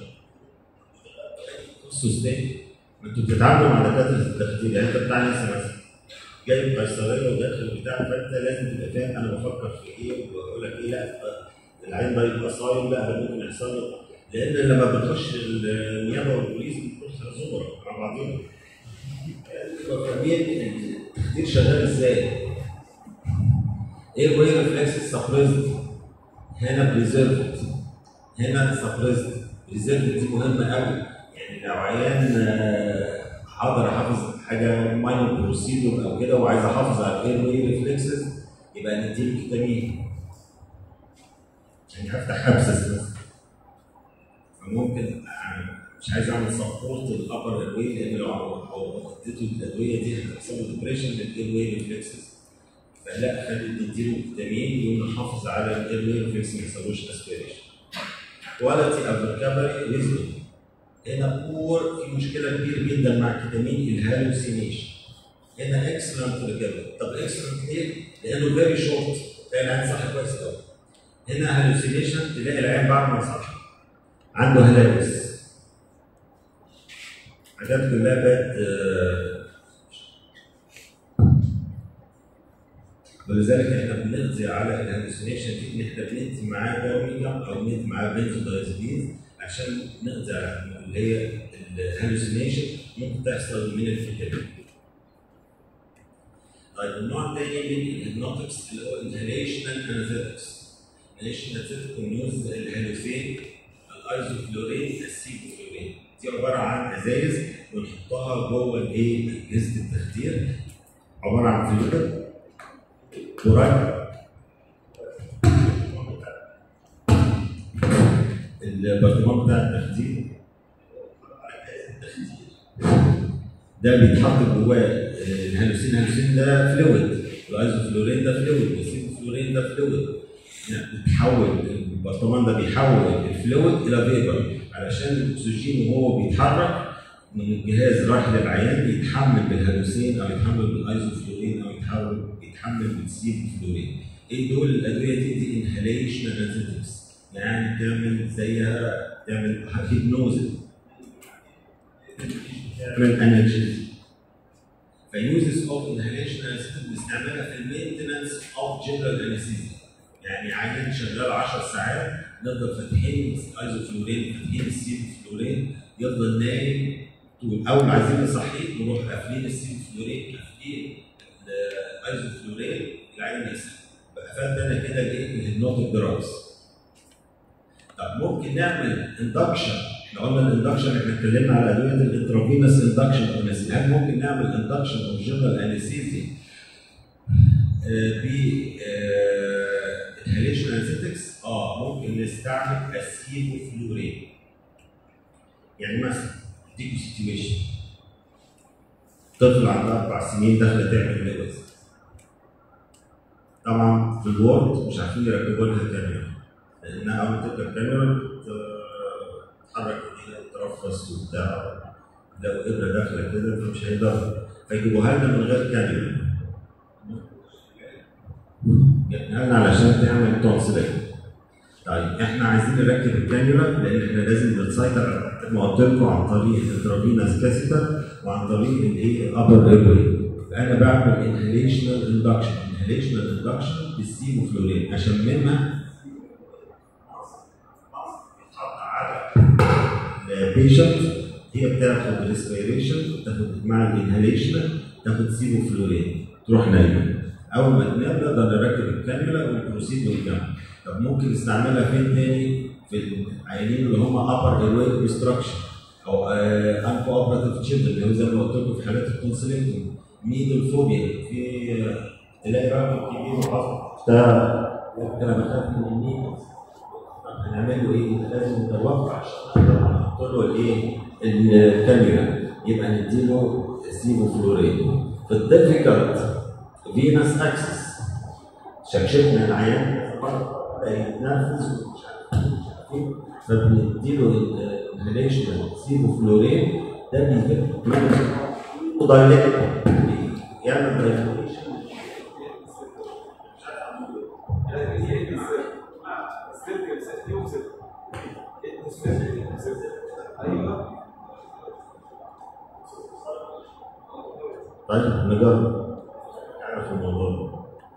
تخصص تاني ما انتوا بتتعاملوا مع دكاتره التخدير يعني انت بتاع نفسك مثلا جايب قيصريه وداخل بتاع فانت لازم تبقى فاهم انا بفكر في ايه وبقول لك ايه لا العين ده يبقى صايم لا ده ممكن يحصل له لان لما بتخش النيابه والبوليس بتخش زمر مع بعضهم تبقى فاهمين التخدير شغال ازاي ايه الواي ريفلكس سبريزد هنا بريزيرفد هنا سبريزد بريزيرفد دي مهمه قوي يعني لو عيان آه، حاضر احافظ حاجه ماينور بروسيدور او كده وعايز احافظ على الاير واي ريفلكسز يبقى نديله كتامين يعني هفتح حبسس بس فممكن يعني مش عايز اعمل سبورت للابر اير لان لو لو اديته الادويه دي هتحصل له ديبريشن للاير واي ريفلكسز فلا خلي نديله فيتامين يقوم نحافظ على الاير واي ريفلكس ما يحصلوش اسبيريشن كواليتي اوف ريكفري ريزون هنا بور في مشكله كبيره جدا مع الفيتامين الهالوسينيشن هنا اكسلنت ريكفري طب اكسلنت ليه؟ لانه فيري شورت تلاقي العين صح كويس قوي هنا هالوسينيشن تلاقي العين بعد ما صح عنده هلاوس حاجات كلها بقت آه، ولذلك احنا بنقضي على الهلوسينيشن دي ان احنا بندي معاه داروينجا او بندي معاه بنزودايزيبين عشان نقضي على اللي هي الهلوسينيشن ممكن تحصل من الفيتامين. طيب النوع الثاني من الهيبنوتكس اللي هو الهاليشنال اناثيتكس. الهاليشنال اناثيتكس نيوز الهالوسين الايزوفلورين السيبوفلورين دي عباره عن ازايز ونحطها جوه الايه اجهزه التخدير عباره عن فلتر كورايد البرطمان بتاع التخدير ده بيتحط جواه الهالوسين الهالوسين ده فلويد الايزوفلورين ده فلويد والسيبوفلورين ده فلويد يعني بتحول البرطمان ده بيحول الفلويد الى فيبر علشان الاكسجين وهو بيتحرك من الجهاز رايح للعيان يتحمل بالهالوسين او يتحمل بالايزوفلورين او يتحول يتحمل بالسيبوفلورين. ايه دول الادويه دي؟ دي انهاليشن انستيكس يعني تعمل زيها تعمل هيبنوزز تعمل انرجيز فيوزز اوف انهاليشن بنستعملها في المينتنس اوف جنرال انستيزيا يعني عيان شغال 10 ساعات نفضل فاتحين ايزوفلورين فاتحين السيبوفلورين يفضل نايم طول اول ما عايزين نصحيه نروح قافلين السيبوفلورين قافلين الايزوفلورين العين يسخن قفلت انا كده الايه الهيبنوتيك دراجز طب ممكن نعمل اندكشن احنا قلنا الاندكشن احنا اتكلمنا على ادويه الانترافينوس اندكشن او هل ممكن نعمل اندكشن او جنرال انستيزيا ب انهاليشن انستكس اه ممكن نستعمل السيبوفلورين يعني مثلا اديكوا سيتويشن طفل عنده اربع سنين داخله تعمل لبس طبعا في الوورد مش عارفين يركبوا لها كاميرا لانها اول ما تركب كاميرا تتحرك ايديها وترفس وبتاع لو ابره داخله كده فمش هيقدر فيجيبوها لنا من غير كاميرا جبناها لنا علشان تعمل تونسيلات طيب احنا عايزين نركب الكاميرا لان احنا لازم نسيطر زي ما قلت لكم عن طريق الانترافينوس كاسيتر وعن طريق الايه ابر ايرواي انا بعمل انهاليشنال اندكشن انهاليشنال اندكشن بالسيموفلورين اشممها بتتحط على البيشنت هي بتاخد ريسبيريشن تاخد مع الانهاليشن تاخد سيموفلورين تروح نايمه اول ما تنام نقدر نركب الكانيولا ونبروسيد ونكمل طب ممكن نستعملها فين تاني؟ في العيانين اللي هم ابر ايرواي اوبستراكشن او انكو اوبراتيف تشيلدرن اللي هو زي ما قلت لكم في حالات التونسيليتوم ميدل فوبيا في آه، تلاقي راجل كبير وحصل بتاع انا بخاف من النيل طب هنعمل له ايه؟ لازم نتوقع عشان نقدر نحط له الايه؟ الكاميرا يبقى نديله سيموفلورين في الديفيكالت فينس اكسس شكشكنا العيان بدا يتنفس ومش عارف إيه، مش عارف ايه فبنديله الانهاليشن سيموفلورين ده بيجيب دايلكت يعمل دايلكتيشن ايوه طيب نجرب نعرف الموضوع ده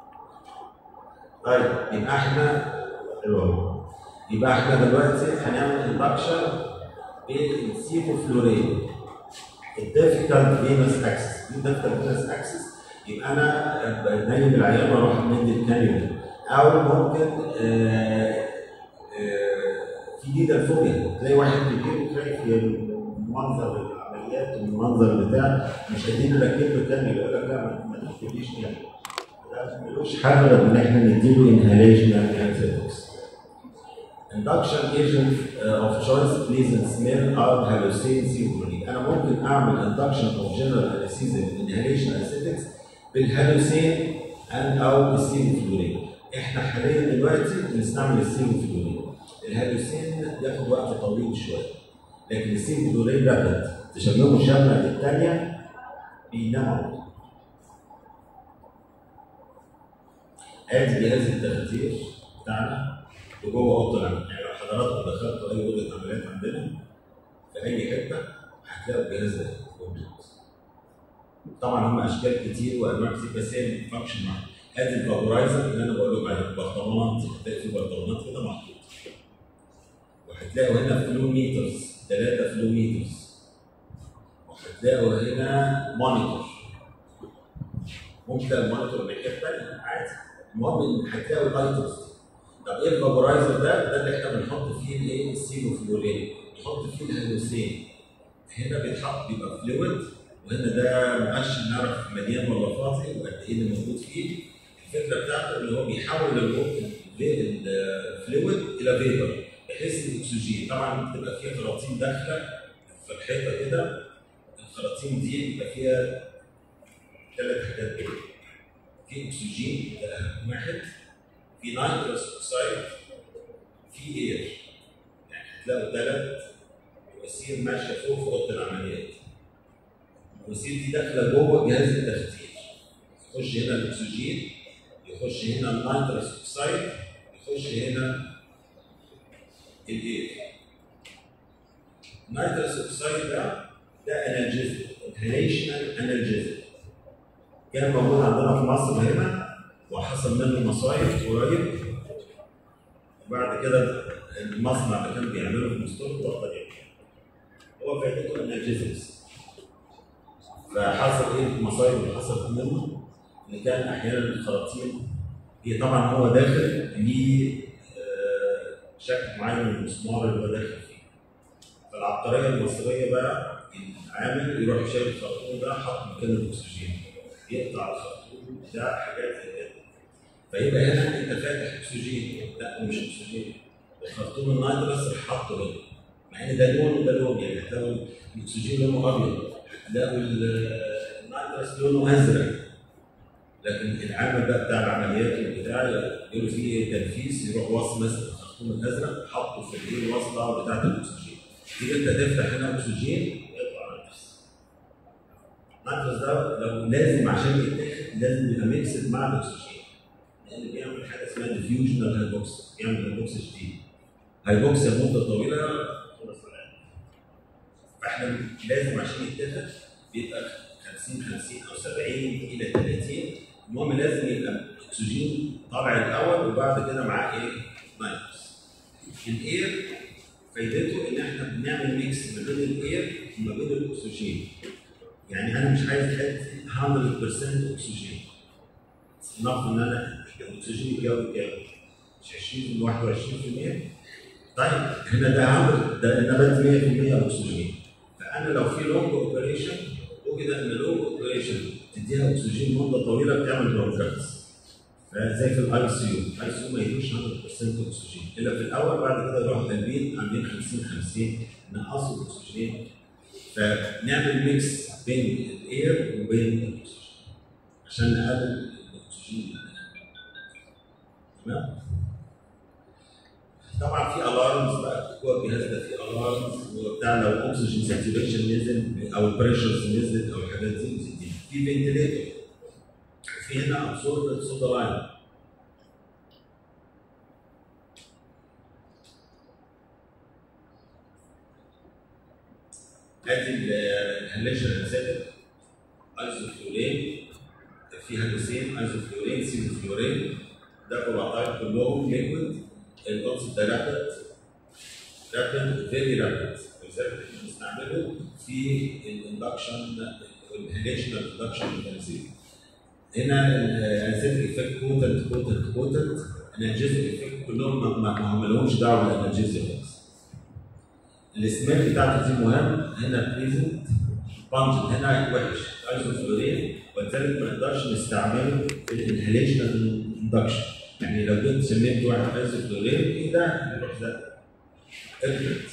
طيب يبقى احنا حلو أوي. يبقى احنا دلوقتي هنعمل اندكشن بالسيفوفلورين الديفيكالت فينس اكسس الديفيكالت فينس اكسس يبقى انا نايم العيان واروح مدي الكانيولا او ممكن آه، آه، في ديدا فوبيا تلاقي واحد كبير وخايف من منظر العمليات والمنظر بتاع مش قادرين نركب له كانيولا يقول لك لا ما- ما تركبليش كانيولا ده ملوش حل غير ان احنا نديله انهاليشنال انستيتوكس induction agent uh, of choice pleasant smell are hallucin symphony انا ممكن اعمل induction of general anesthesia inhalation anesthetics بالهالوسين and او بالسيموفلورين احنا حاليا دلوقتي بنستعمل السيموفلورين الهالوسين بياخد وقت طويل شويه لكن السيموفلورين رابد تشممه شمه للثانيه بينام على طول. ادي جهاز التخدير بتاعنا وجوه اوضه العمليات يعني لو حضراتكم دخلتوا اي اوضه عمليات عندنا في اي حته هتلاقوا الجهاز ده موجود. طبعا هم اشكال كتير وانواع كتير بس هي بتفانكشن مع ادي الفابورايزر اللي انا بقول لكم عليه برطمانات هتلاقي في برطمانات كده محطوط وهتلاقوا هنا فلو ميترز ثلاثه فلو ميترز وهتلاقوا هنا مونيتور ممكن تلاقي المونيتور الناحيه الثانيه عادي المهم ان هتلاقوا الايتمز طب ايه الفابورايزر ده؟ ده اللي احنا بنحط فيه الايه؟ السيموفلورين نحط فيه الهيدروسين هنا بيتحط بيبقى فلويد وهنا ده مؤشر نعرف مليان ولا فاضي وقد ايه اللي موجود فيه الفكره بتاعته اللي هو بيحول الفلويد الى فيبر بحيث الاكسجين طبعا بتبقى فيها خراطيم داخله في الحيطه كده الخراطيم دي بيبقى فيها ثلاث حاجات كده في اكسجين ده اهم واحد في نيتروس اوكسايد في اير يعني هتلاقوا ثلاث مواسير ماشيه فوق في اوضه العمليات المواسير دي داخله جوه جهاز التخدير يخش هنا الاكسجين يخش هنا النيتروس اوكسايد يخش هنا الاير النيتروس اوكسايد ده ده انالجيزم انهاليشنال انالجيزم كان موجود عندنا في مصر هنا وحصل منه مصايب قريب وبعد كده المصنع اللي كان بيعمله في مستوى بطل يعمل هو فائدته انالجيزمز فحصل ايه المصايب اللي حصلت منه ان كان احيانا الخراطيم هي طبعا هو داخل ليه آه، شكل معين من المسمار اللي هو داخل فيه فالعبقريه المصريه بقى العامل يروح شايل الخرطوم ده حط مكان الاكسجين يقطع الخرطوم ده حاجات زي كده فيبقى هنا انت فاتح اكسجين لا مش اكسجين الخرطوم النيترس راح حاطه هنا مع ان ده لون وده لون يعني هتلاقوا الاكسجين لونه ابيض هتلاقوا ال- النيترس لونه ازرق لكن العامل بقى بتاع العمليات والبتاع يقولوا فيه تنفيذ يروح واصل مثلا الخرطوم الازرق حطه في الايه الوصله بتاعت الاكسجين تيجي انت تفتح هنا اكسجين يطلع نيترس النيترس ده لو لازم عشان يتاخد لازم يبقى ميكسد مع الاكسجين لان بيعمل حاجه اسمها ديفيوجنال هايبوكس بيعمل هايبوكس شديد هايبوكسيا مده طويله خلاص ولا فاحنا لازم عشان يتاخد بيبقى 50 50 او 70 الى 30 المهم لازم يبقى الاكسجين طالع الاول وبعد كده معاه ايه؟ نيتروس. الاير فايدته ان احنا بنعمل ميكس ما بين الاير وما بين الاكسجين. يعني انا مش عايز حته 100% اكسجين. نفرض ان انا الاكسجين الجوي كام؟ مش 20 من 21% طيب هنا ده عامل ده نبات 100% اكسجين. فانا لو في لونج اوبريشن وجد ان اللونج اوبريشن تديها اكسجين مده طويله بتعمل برونكايتس فزي في الاي سي يو الاي سي يو ما يدوش 100% اكسجين الا في الاول بعد كده يروحوا قلبين عاملين 50 50 نقصوا الاكسجين فنعمل ميكس بين الاير وبين الاكسجين عشان نقلل الاكسجين تمام طبعا في الارمز بقى جوه الجهاز ده في الارمز وبتاع لو الاكسجين ساتوريشن نزل او البريشرز نزلت او الحاجات دي بتدي في فنتليتور في هنا ابسوربت صودا لاين ادي الهلاشر الاساتيك ايزوفلورين في هالوسين ايزوفلورين سيلوفلورين ده كلها كلهم ليكويد الاوكسيد ده رابد رابد فيري رابد لذلك احنا بنستعمله في الاندكشن الهيليشنال اندكشن ميكانيزم هنا الانسيتك افكت كوتنت كوتنت كوتنت انرجيزك افكت كلهم ما- ما ما هم لهمش دعوه بالانرجيزك خالص السميل بتاعته دي مهم هنا بريزنت بانجنت هنا وحش ايزوفلورين ولذلك ما نقدرش نستعمله في الانهيليشنال اندكشن يعني لو جبت سميت واحد ايزوفلورين ايه ده يروح ده ارجنت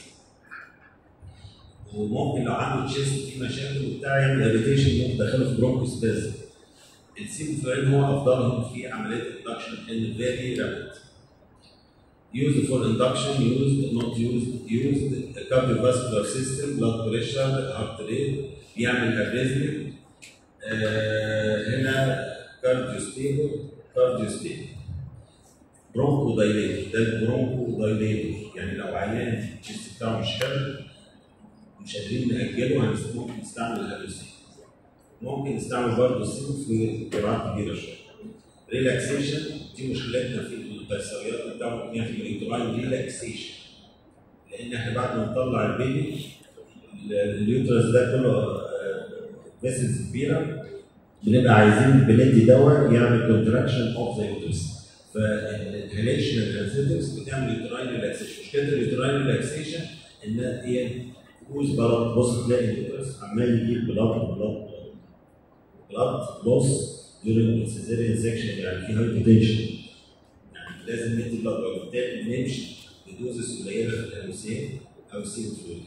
وممكن لو عنده تشيست في مشاكل وبتاع يعمل اريتيشن ممكن يدخله في برونكوسبازم السيمفلورين هو افضلهم في عمليه الاندكشن ان فيري رابيد used for induction used not used used cardiovascular system blood pressure heart rate بيعمل arrhythmia آه هنا كارديو ستيبل كارديو ستيبل برونكو دايليتور ده البرونكو دايليتور يعني لو عيان الجسم بتاعه مش حلو مش قادرين نأجله هنست- ممكن نستعمل الهلوسين ممكن نستعمل برضه السيم في جرعات كبيره شويه ريلاكسيشن دي مشكلتنا في القيصريات بتاع ممكن يعمل اليوتراين ريلاكسيشن لان احنا بعد ما نطلع البيبي ال- اليوترس ده كله فيسلز كبيره بنبقى عايزين بندي دواء يعمل كونتراكشن اوف ذا يوترس فالهيليشن الانستيكس بتعمل يوتراين ريلاكسيشن مشكله اليوتراين ريلاكسيشن انها هي كوز بلد بص تلاقي اليوترس عمال يجيب بلاد بلاد بلاد لوس during cesarean section يعني في هايبوتنشن يعني لازم ندي بلاد وبالتالي نمشي بدوزس قليله في الهلوسين او السيروفلويد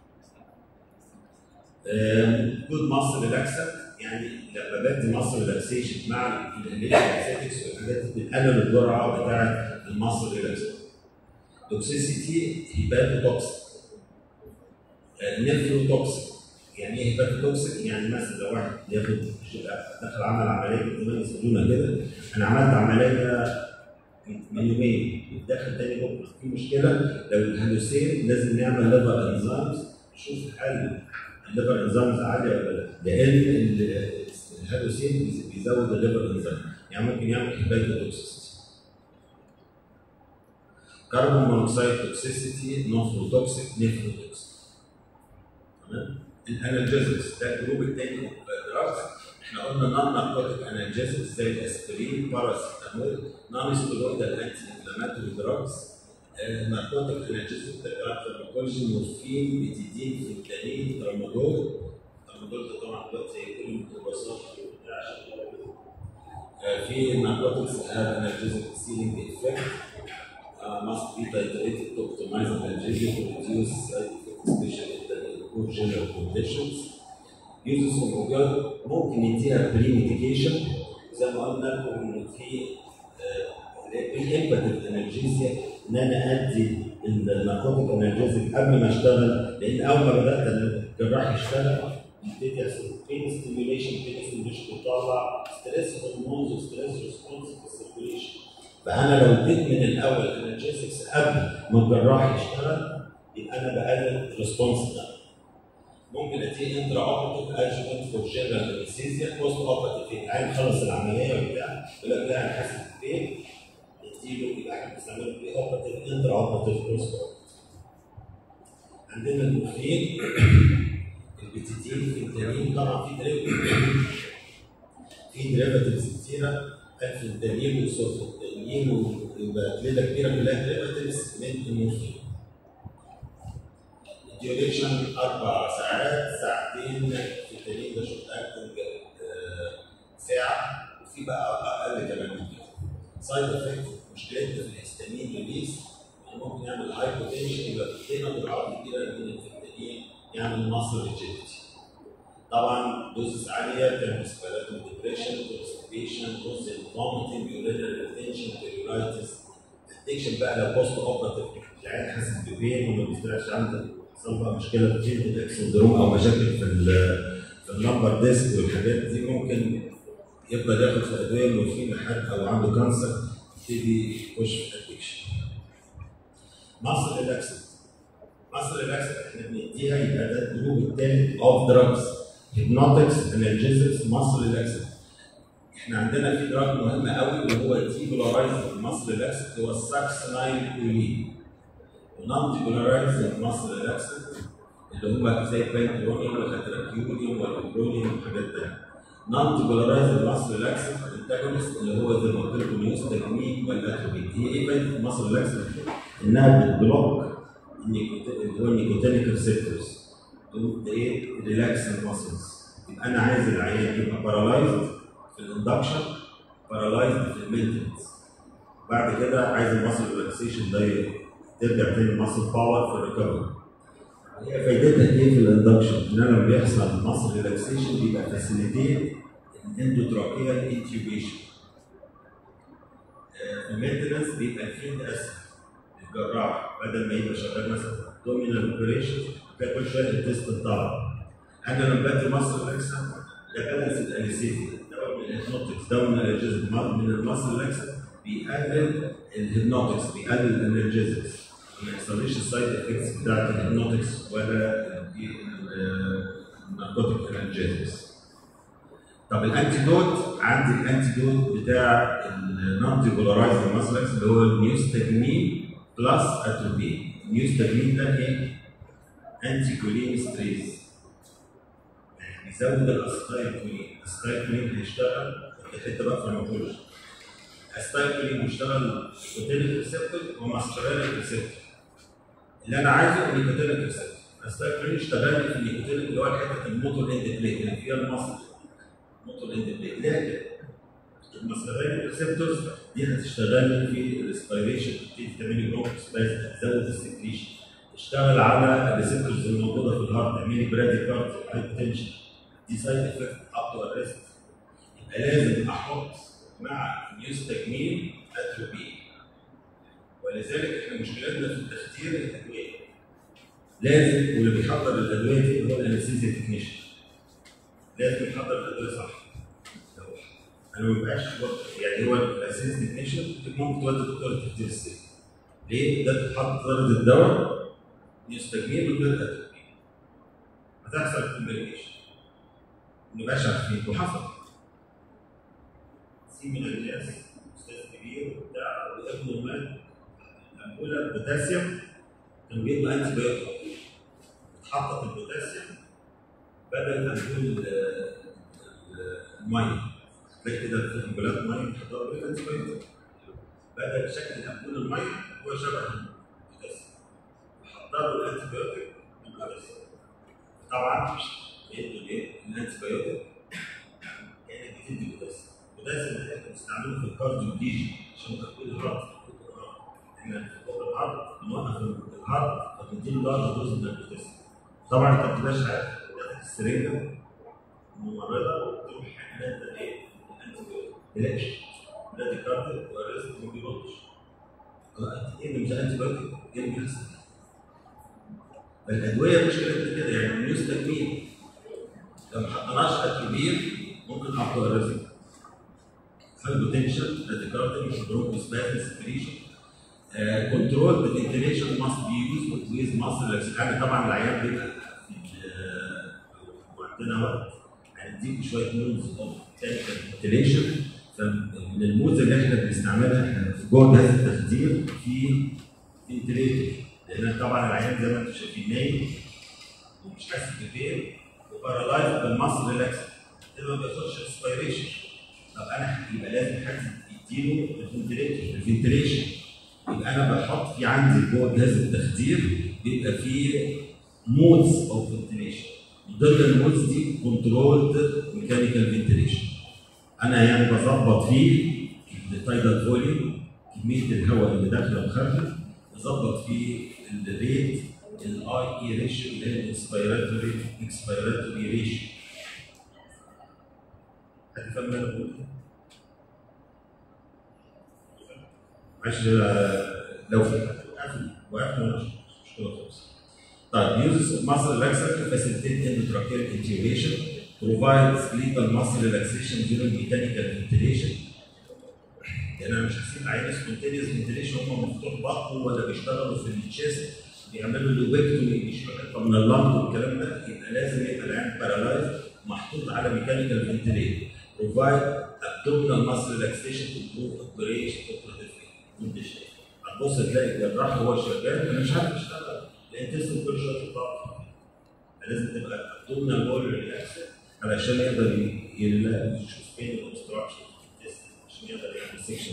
جود ماسل ريلاكسر يعني لما بدي ماسل ريلاكسيشن مع الانهيليشن والحاجات دي بنقلل الجرعه بتاعه الماسل ريلاكسر توكسيسيتي هيباتوتوكسيك نيفروتوكسيك يعني ايه هيباتوتوكسيك؟ يعني مثلا لو واحد ياخد دخل عمل عمليه زمان يسالونا كده انا عملت عمليه من يومين داخل تاني بكره في مشكله لو الهلوسين لازم نعمل ليفر انزيمز نشوف هل الليفر انزيمز عاليه ولا لا لان ال- الهلوسين بيزود الليفر انزيم يعني ممكن يعمل هيباتوتوكسيسيتي كربون مونوكسيد توكسيسيتي نوفروتوكسيك نيفروتوكسيك تمام الانالجيزكس ده الجروب الثاني دراجز احنا قلنا نون ناركوتيك انالجيزكس زي الاسبرين باراسيتامول نون ستيرويدال انتي انفلاماتوري دراجز ناركوتيك انالجيزكس بتاعت فارماكولوجي مورفين بيتيدين فيتامين ترامادول ترامادول ده طبعا دلوقتي زي كل الميكروباصات آه، في ناركوتكس هاف انالجيزك سيلينج افكت uh, must be titrated to optimize analgesia to reduce side effects, especially in the poor general conditions. Uses of opioid ممكن يديها بري ميديكيشن زي ما قلنا لكم ان في الهيباتيك انالجيزيا ان انا ادي الناركوتيك انالجيزيك قبل ما اشتغل لان اول ما بدات الجراح يشتغل يبتدي يحصل بين ستيميوليشن بين ستيميوليشن بيطلع ستريس هرمونز وستريس ريسبونس في السيركيوليشن فانا لو اديت من الاول انالجيزكس قبل ما الجراح يشتغل يبقى انا بقلل الريسبونس ده ممكن اديه انترا اوبرتيف ادجوانت فور جنرال انستيزيا بوست اوبرتيف العين خلص العمليه وبتاع يقول لك لا انا حاسس بفين اديله يبقى احنا بنستعمله بري اوبرتيف انترا اوبرتيف بوست عندنا المورفين البتيتين في التانيين طبعا في ديريفاتيف في ديريفاتيفز كتيره الفنتانيل والسوفتانيل ويبقى ليله كبيره كلها ديريفاتيفز من المورفين الديوريشن اربع ساعات ساعتين في التانيين ده شفت اكتنج ساعه وفي بقى اقل كمان من كده سايد افكت مشكلتنا في الهستامين ريليس ممكن يعمل هايبوتنشن يبقى بتدينا جرعات كتيره من الفنتانيل يعمل مصر ريجيديتي طبعا دوزز عاليه تعمل سبيراتو ديبريشن كونستيبيشن دوز فوميتنج يورينال ريتنشن بيريولايتس ادكشن بقى لو بوست اوبراتيف العيال حاسس ببين وما بيستريحش عنده حصل بقى مشكله في الجينيتك سندروم او مشاكل في ال في اللمبر ديسك والحاجات دي ممكن يفضل ياخد في ادويه مورفين لحد او عنده كانسر يبتدي يخش في ادكشن مصر ريلاكسنت مصر ريلاكسنت احنا بنديها يبقى ده الجروب الثالث اوف دراجز هيبنوتكس انالجيزكس مصر ريلاكسنت احنا عندنا في دراج مهم قوي وهو ديبولارايز مصر ريلاكسنت هو الساكسناين كولين ونون ديبولارايز مصر ريلاكسنت اللي هو زي البنكلونيوم والاتراكيونيوم والبرونيوم وحاجات تانية نون ديبولارايز مصر ريلاكسنت انتاجونست اللي هو زي ما قلت لكم نيوستاجمين والاتروبين هي ايه فايده مصر ريلاكسنت؟ انها بتبلوك اللي هو النيكوتينيك ريسبتورز ايه ريلاكس الماسلز يبقى انا عايز العيان يبقى بارالايزد في الاندكشن بارالايزد في المينتنس بعد كده عايز الماسل ريلاكسيشن ده ترجع تاني ماسل باور في الريكفري هي فايدتها ايه في الاندكشن؟ ان انا لما بيحصل ماسل ريلاكسيشن بيبقى فاسيليتيت الاندوتراكيال انتيوبيشن في المينتنس بيبقى الفيلد اسهل الجراح بدل ما يبقى شغال مثلا دومينال اوبريشن كده كل شويه التست طالع انا لما بدي مصر ريلاكسن ده بالانس الانستيزيا دواء من الهيبنوتكس دواء من الانرجيزك من المصر ريلاكسن بيقلل الهيبنوتكس بيقلل الانرجيزكس ما يحصليش السايد افكتس بتاعت الهيبنوتكس ولا الناركوتيك انرجيزكس طب الانتيدوت عندي الانتيدوت بتاع النون ديبولارايزد ماسلكس اللي هو النيوستاجمين بلس اتروبين النيوستاجمين ده ايه؟ انتي كولين ستريس يعني بيزود الاسيتايل كولين الاسيتايل كولين هيشتغل حته بقى فارماكولوجي الاسيتايل كولين بيشتغل نيكوتينيك ريسبتور وماسكرينيك ريسبتور اللي انا عايزه النيكوتينيك ريسبتور الاسيتايل كولين اشتغل لي في النيكوتينيك اللي هو الحته الموتور اند بليت اللي فيها المصل موتور اند بليت لكن الماسكرينيك ريسبتورز دي هتشتغل لي في الريسبيريشن تبتدي تعملي بروك سبايس تزود السكريشن تشتغل على الريسبتورز الموجوده في الهارت تعملي برادي كارد هايبوتنشن دي سايد افكت اب تو ارست يبقى لازم احط مع نيوستاجمين اتروبين ولذلك احنا مشكلتنا في تختير الادويه لازم واللي بيحضر الادويه دي هو الانستيزيا تكنيشن لازم يحضر الادويه صح انا ما بيبقاش يعني هو الاساس تكنيشن ممكن تودي دكتور التخدير السري ليه؟ ده بتحط درجه الدواء يستجيب من غير اتروبين هتحصل كومبليكيشن ما نبقاش عارفين وحصل في من الناس استاذ كبير وبتاع وابنه مات الامبوله بوتاسيوم كان بيدوا انتي بايوتيك اتحطت البوتاسيوم بدل امبول الميه تلاقي كده في امبولات ميه بتحطها بيها انتي بايوتيك بدل شكل امبول الميه هو شبه البوتاسيوم حطوا الانتي بايوتيك بالبوتاسيوم طبعا بيدوا الايه؟ الانتي بايوتيك كانت بتدي بوتاسيوم البوتاسيوم اللي احنا بنستعمله في الكارديو بليجي عشان تقويل الهارت احنا هارد فبتديله لارج دوز من البوتاسيوم طبعا انت ما بتبقاش عارف بتاخد السرينجه ممرضه وتروح حقنات ايه؟ تلاقيش بلاد كارديو وارست ما بيردش ايه اللي مش انتي بايوتيك؟ ايه اللي بيحصل؟ فالادويه مشكلتها كده يعني النيوز تكميل لو ما حطيناش قد كبير ممكن نحط الرزق البوتنشال راديكارديو برونكوسبازم سكريشن كنترول ذا فنتيليشن ماست بي يوز ويز ماسل يعني طبعا العيان بيبقى آه، وعندنا وقت هنديك شويه مودز اوف فنتيليشن فمن المودز اللي احنا بنستعملها احنا في جوه جهاز التخدير في فنتيليتور لان طبعا العيان زي ما انتم شايفين نايم ومش حاسس بفين وبارالايز بالمصل ريلاكس كده ما بياخدش ريسبيريشن طب انا يبقى لازم حد يديله الفنتيليتور الفنتيليشن يبقى انا بحط في عندي جوه جهاز التخدير بيبقى فيه مودز اوف فنتيليشن من ضمن المودز دي كنترولد ميكانيكال فنتيليشن انا يعني بظبط فيه التايدال فوليوم كميه الهواء اللي داخله وخارجه بظبط فيه الريت الاي اي ريشيو اللي هي الاكسبيراتوري اكسبيراتوري ريشيو حد فاهم اللي انا بقوله؟ معلش لو في وقفنا وقفنا مش مشكله خالص. طيب uses muscle relaxant to facilitate endotracheal intubation provides lethal muscle relaxation during mechanical ventilation يعني انا مش هسيب العيان سبونتينيوس فنتيليشن هم مفتوح بطنه ولا بيشتغلوا في التشيست بيعملوا لوبكتومي يشيلوا حته من اللنج والكلام ده يبقى لازم يبقى العيان بارالايز محطوط على ميكانيكال فنتيليتور provide abdominal muscle relaxation to improve operation operative condition هتبص تلاقي الجراح هو شغال انا مش عارف اشتغل لان تسلم كل شويه تطلع لازم تبقى abdominal wall relaxed علشان يقدر يلاقي يشوف فين الاوبستراكشن عشان يقدر يعمل سكشن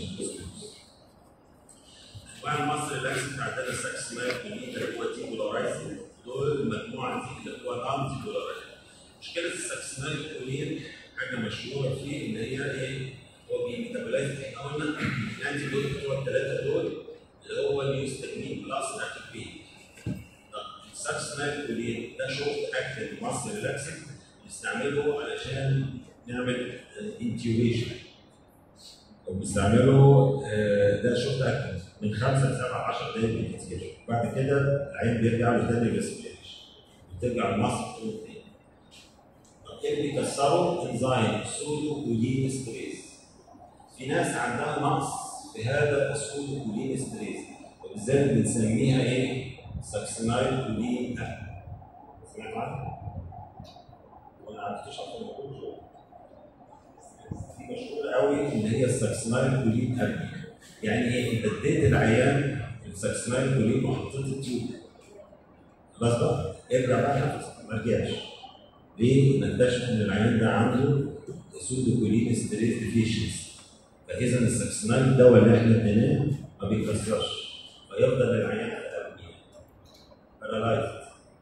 انواع المصل ريلاكس بتاع ده السكس مايك اللي هو تيبولارايزنج دول المجموعه دي اللي هو الان تيبولارايزنج مشكله السكس مايك كولين حاجه مشهوره فيه ان هي ايه هو بيميتابولايز احنا قلنا الانتي بودي بتوع الثلاثه دول اللي هو اليوستامين بلس اتروبين السكس مايك كولين ده شورت اكتنج مصل ريلاكسنج بنستعمله علشان نعمل انتيويشن وبنستعمله آه، ده شورت اكتنج من 5 ل 7 10 دقايق بالكثير بعد كده العين بيرجع له تاني ريسبيريشن بترجع المصل تاني طب ايه اللي بيكسروا انزيم سودو كولين ستريز في ناس عندها نقص في هذا السودو كولين ستريز وبالذات بنسميها ايه؟ ساكسينايل كولين أب. سمعت عنها؟ وانا عرفت شرط الموضوع دي مشهوره قوي ان هي الساكسينايل كولين أب. يعني ايه؟ انت اديت العيان الساكسينايل كولين وحطيت التيوب خلاص بقى ارجع بقى حفظ ما رجعش ليه؟ نكتشف ان العيان ده عنده سودوكولين ستريس ديفيشنسي فاذا السكسنال الدواء اللي احنا اديناه ما بيكسرش فيفضل العيان ابنيه بارالايزد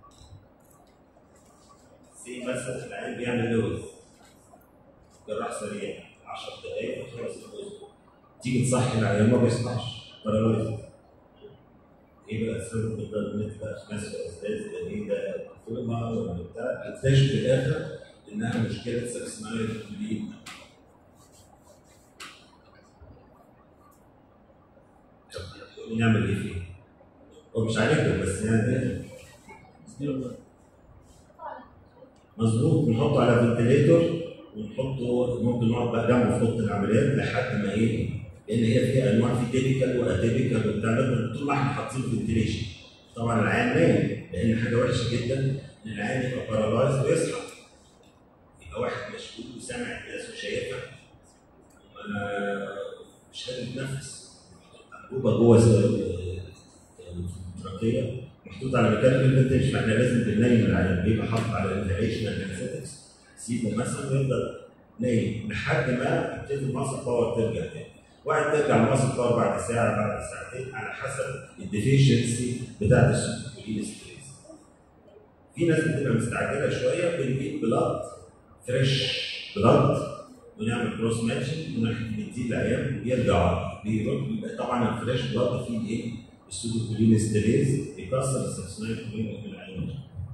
سي مثلا العيان بيعمل لوز جراح سريع 10 دقائق وخلص اللوز تيجي تصحي العيان ما بيصحاش بارالايزد ايه بقى السبب ده بنبقى خمس ازاز ده ايه ده فورما ولا بتاع اكتشف في الاخر انها مشكله سكسنايل كولين طب يقول لي نعمل ايه فيه؟ هو مش عارفه بس يعني مظبوط بنحطه على فنتليتور ونحطه ممكن نقعد بقى جنبه في اوضه العمليات لحد ما ايه لان هي فيها انواع في تيبيكال واتيبيكال وبتاع ده طول ما احنا حاطين فنتليشن طبعا العيان نايم لان حاجه وحشه جدا ان العيان يبقى بارالايز ويصحى يبقى واحد مشغول وسامع الناس وشايفها آه، مش قادر يتنفس انبوبه جوه التراكيه محطوط على ميكانيكال فنتيشن فاحنا لازم بننيم العيان بيبقى حاطط على الانهيشن انستكس سيبه مثلا ويفضل نايم لحد ما يبتدي المصل باور ترجع تاني واحد ترجع المصل باور بعد ساعه بعد ساعتين على حسب الديفيشنسي بتاعت السكولين ستريس في ناس بتبقى مستعجله شويه بنجيب بلاد فريش بلاد ونعمل كروس ماتشنج ونديه العيان بيرجع بيرد بيبقى طبعا الفريش بلاد فيه ايه؟ السودوكولين ستيريز بيكسر السكسنايل كولين في العين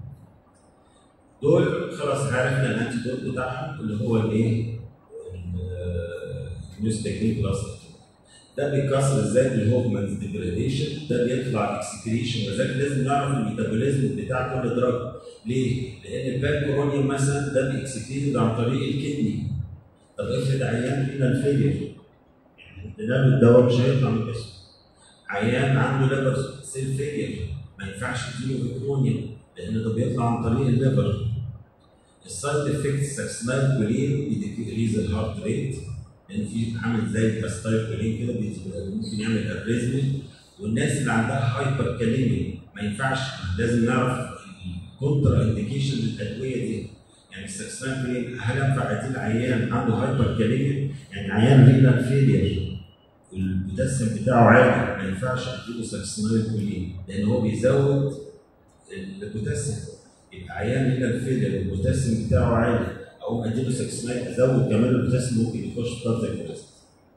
دول خلاص عرفنا الانتي دوت بتاعهم اللي هو الايه؟ النيوستاجين بلس ده بيكسر ازاي الهوفمانز ديجراديشن ده بيطلع اكسكريشن وذلك لازم نعرف الميتابوليزم بتاع كل دراج ليه؟ لان الباكورونيوم مثلا ده بيكسكريتد عن طريق الكدني طب افرض عيان رينال فيلير يعني ادينا له الدواء مش هيطلع من جسمه عيان عنده ليفر سيل فيلير ما ينفعش تديله فيكرونيوم لان ده بيطلع عن طريق الليفر السايد افكت ساكسنايل كولين بيديكريز الهارت ريت لان في عامل زي الباستايل كولين كده ممكن يعمل اريزمي والناس اللي عندها هايبر كاليميا ما ينفعش لازم نعرف الكونترا انديكيشن للادويه دي يعني الساكسنايل كولين هل ينفع ادي العيان عنده هايبر كاليميا يعني عيان رينال فيلير والبوتاسيوم بتاعه عالي ما ينفعش اديله ساكسنايل كولين لان هو بيزود البوتاسيوم يبقى عيان رينال فيلير والبوتاسيوم بتاعه عالي او اديله ساكسنايل ازود كمان البوتاسيوم ممكن يخش في البوتاسيوم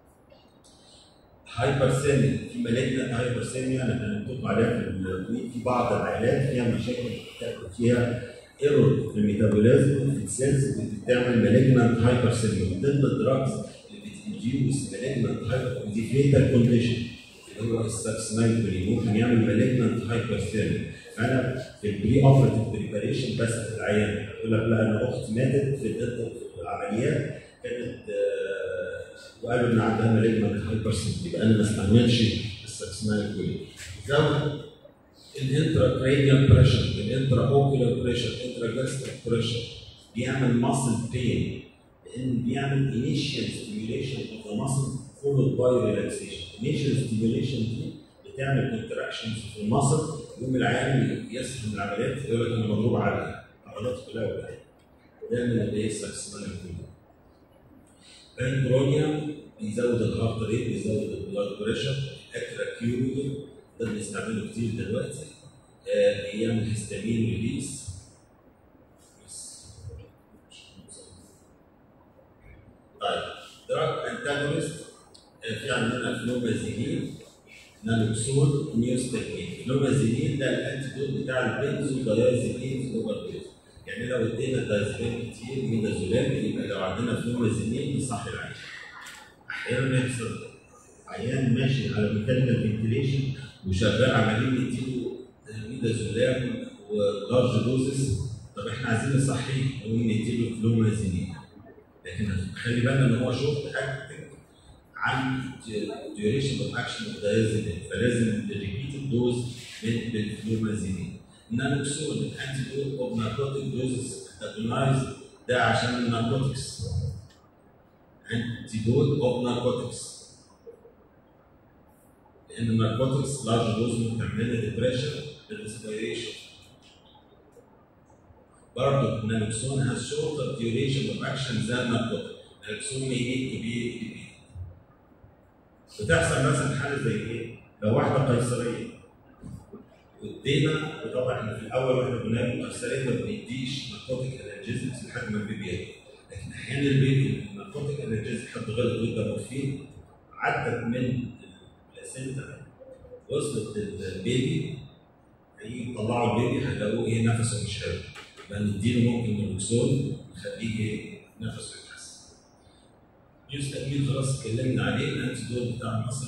هايبرسيميا في مالجنا هايبرسيميا انا هنطلق عليها في الويك في بعض العائلات فيها مشاكل فيها ايرور في الميتابوليزم في السيلز بتعمل مالجنانت هايبرسيميا من ضمن الدراجز اللي بتنجيوز مالجنانت هايبر دي فيتال كونديشن اللي هو الساكسنايل ممكن يعمل مالجنانت هايبرسيميا فانا في البري اوبرتيف بريباريشن بس في العيان يقول لك لا انا اختي ماتت في في العمليات كانت وقالوا ان عندها مالجنت هايبرسنت يبقى انا ما استعملش الساكسنايل كولين زود الانترا كرينيال بريشر الانترا اوكيولار بريشر الانترا جاستريك بريشر بيعمل ماسل بين لان بيعمل انيشال ستيميوليشن اوف ذا ماسل فولود باي ريلاكسيشن انيشال ستيميوليشن دي بتعمل كونتراكشنز في المصل يقوم العيان يصحى من العمليات يقول لك انا مضروب على عضلات كلها وجعاني ده من الايه الساكسنايل كولين بانكرونيا بيزود الهارت ريت بيزود البلاد بريشر اكرا كيوريا ده بنستعمله كتير دلوقتي آه بيعمل هيستامين ريليس طيب دراج انتاجونست آه في عندنا فلومازينين نالوكسون نيوستاجين فلومازينين ده الانتيدوت بتاع البنزو دايازيبين اوفر دوز يعني لو ادينا دايزابين كتير من الزلام يبقى لو عندنا فلومازينين نصحي العيان احيانا يحصل عيان ماشي على ميكانيكال فنتيليشن وشغال عمالين نديله ميدازولام ولارج دوزز طب احنا عايزين نصحيه نقوم نديله فلومازينين لكن خلي بالنا ان هو شورت اكتنج عن duration of action of diazepam فلازم repeated dose من بالفلومازينين النالوكسون الانتيدوت اوف ناركوتيك دوزز انتاجونايز ده عشان الناركوتكس انتيدوت اوف ناركوتكس لان الناركوتكس لارج دوز ممكن تعمل لنا ديبريشن بالانسبيريشن برضه النالوكسون هاز شورتر duration of action than narcotic النالوكسون may need to be repeated بتحصل مثلا حاله زي ايه؟ لو واحده قيصريه وادينا وطبعا احنا في الاول واحنا بنعمل قيصريه ما بنديش ناركوتيك انرجيزكس لحد ما البيبي ياكل لكن احيانا البيبي الناركوتيك انرجيزك حد غلط وادى مورفين عدت من البلاسينتا وصلت للبيبي هيجي يطلعوا البيبي هيلاقوه ايه نفسه مش حلو يبقى نديله ممكن نلوكسون نخليه ايه نفسه يتحسن يستأمين خلاص اتكلمنا عليه الانتيدوت بتاع مصر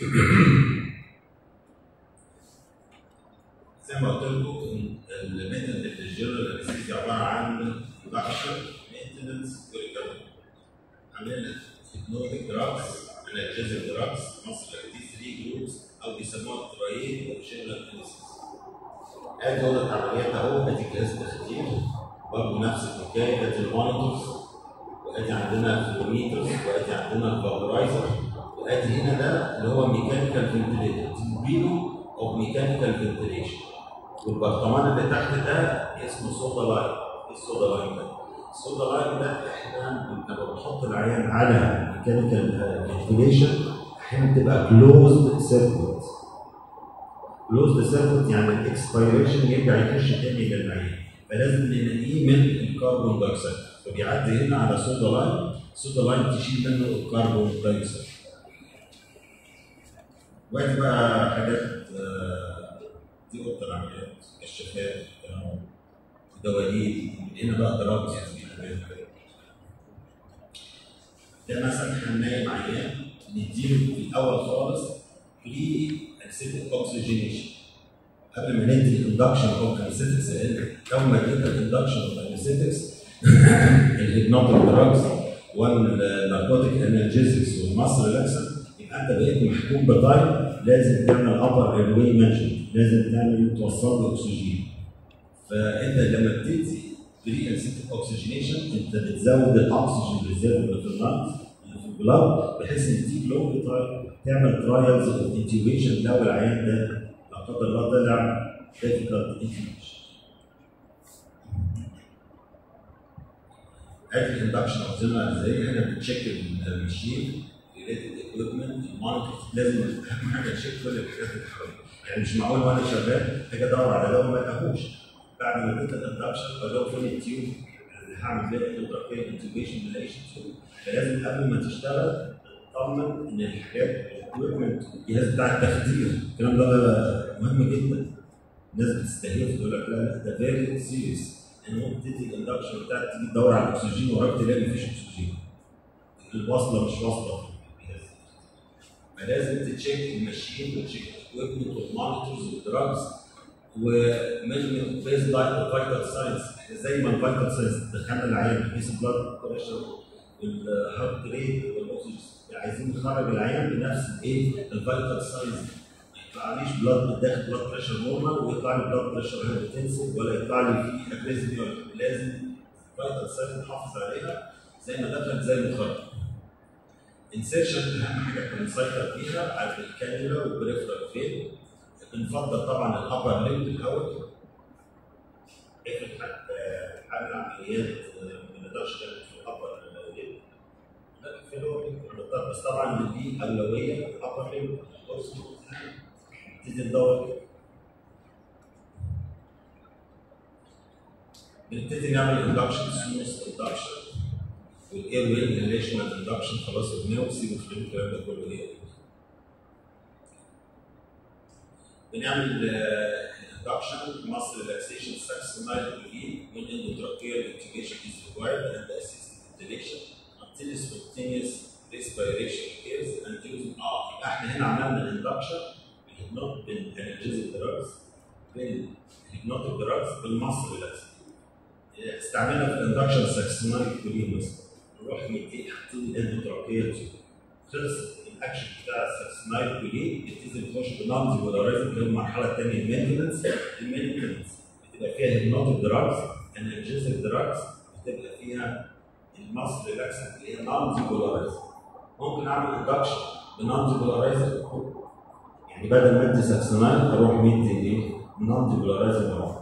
زي ما قلت لكم الميثود الجنرال انستيزيا عباره عن ريدكشن مينتنس وريكفري عندنا هيبنوتيك دراجز انرجيزك دراجز مصر دي 3 جروبس او بيسموها ترايين وجنرال انستيزيا ادي هو العمليات اهو ادي جهاز تخدير برضه نفس الحكايه ادي المونيتورز وادي عندنا فلوميترز وادي عندنا الفابورايزر وادي هنا ده اللي هو ميكانيكال فنتليتر تنبيله او ميكانيكال فنتليشن والبرطمان اللي تحت ده اسمه سودا لاين ايه السودا لاين ده؟ السودا لاين ده احنا لما بنحط العيان على ميكانيكال فنتليشن احيانا بتبقى كلوزد سيركت كلوزد سيركت يعني الاكسبيريشن يرجع يخش تاني للعين فلازم ننقيه من الكربون دايوكسيد فبيعدي هنا على سودا لاين سودا لاين تشيل منه الكربون دايوكسيد وادي بقى حاجات آه، دي اوضه العمليات كشافات آه، دواليب هنا بقى ضربات يعني ده مثلا هننام عيان نديله في الاول خالص بري انسيتيك اوكسجينيشن قبل ما ندي الاندكشن اوف انستكس لان اول ما اديت الاندكشن اوف انستكس الهيبنوتيك دراجز والناركوتيك انرجيزكس والمصر لاكسن يبقى انت بقيت محكوم بتايم لازم تعمل ابر ايرواي مانجمنت لازم تعمل توصل له اكسجين فانت لما بتدي بري انستيك اوكسجينيشن انت بتزود الاكسجين ريزيرف اللي في النار اللي في البلاد بحيث ان تديك لونج تايم تعمل ترايلز اوف انتيوبيشن لو العيان ده لا قدر الله طلع ديفيكالت انتيوبيشن ادي الاندكشن اوف ازاي احنا بنتشيك المشين ريليتد ايكويبمنت الماركت لازم اهم حاجه تشيك كل الحاجات اللي حواليك يعني مش معقول وانا شغال اجي ادور على دواء ما الاقوش بعد ما اديت الاندكشن بدور فين التيوب اللي هعمل بيها الفلتر فيها الانتجريشن ما الاقيش التيوب فلازم قبل ما تشتغل تطمن ان الحاجات الايكويبمنت الجهاز بتاع التخدير الكلام ده مهم جدا الناس بتستهيف تقول لك لا لا ده فيري سيريس ان ممكن تدي الاندكشن بتاعك تيجي تدور على الاكسجين وراك تلاقي مفيش اكسجين الوصله مش واصله في الجهاز فلازم تتشيك الماشين وتشيك الاكويبمنت والمونيتورز والدراجز ومانجمنت بيز دايت فايتال ساينس زي ما الفايتال ساينس دخلنا العيان بنقيس البلاد بريشر والهارت ريت والاكسجين عايزين نخرج العيان بنفس الايه الفايتال ساينس ما يطلعليش بلاد داخل بلاد بريشر نورمال ويطلع لي بلاد بريشر هايبوتنسيف ولا يطلع لي فيه اجريسيف لازم الفايتال ساينس نحافظ عليها زي ما دخلت زي ما خرجت انسيرشن اهم حاجه بنسيطر فيها على الكانيولا والبريفرال فين بنفضل طبعا الابر ليمب الاول افرض حد عامل عمليات ما نقدرش نعمل في الابر ليمب لكن في اللور ليمب بنضطر بس طبعا دي اولويه الابر ليمب نبتدي ندور كده بنبتدي نعمل اندكشن سموث اندكشن والاير ويل انهيليشن اندكشن خلاص قلناه وسيبوا في الكلام ده كله ايه بنعمل اندكشن مصر ريلاكسيشن ساكسونايل بولين من اندوتراكيال انتجريشن از ريكوايرد اند اسيستد ventilation until spontaneous respiration occurs and using اه يبقى احنا هنا عملنا اندكشن بالهيبنوت بالانرجيزك دراجز بالهيبنوتيك دراجز بالمصر ريلاكسيشن استعملنا في الاندكشن ساكسونايل بولين مثلا نروح مدين حاطين الاندوتراكيه تيوب خلص الاكشن بتاع الساكسونايل بولين يبتدي نخش بنانتي بولاريزم اللي هو المرحله الثانيه المينتنس المينتنس بتبقى فيها هيبنوتيك دراجز انرجيزك دراجز بتبقى فيها المصل ريلاكسنت اللي هي نانتي بولاريزم ممكن اعمل اندكشن بنانتي بولاريزم يعني بدل ما ادي ساكسونايل اروح مدي ايه؟ نانتي بولاريزم اهو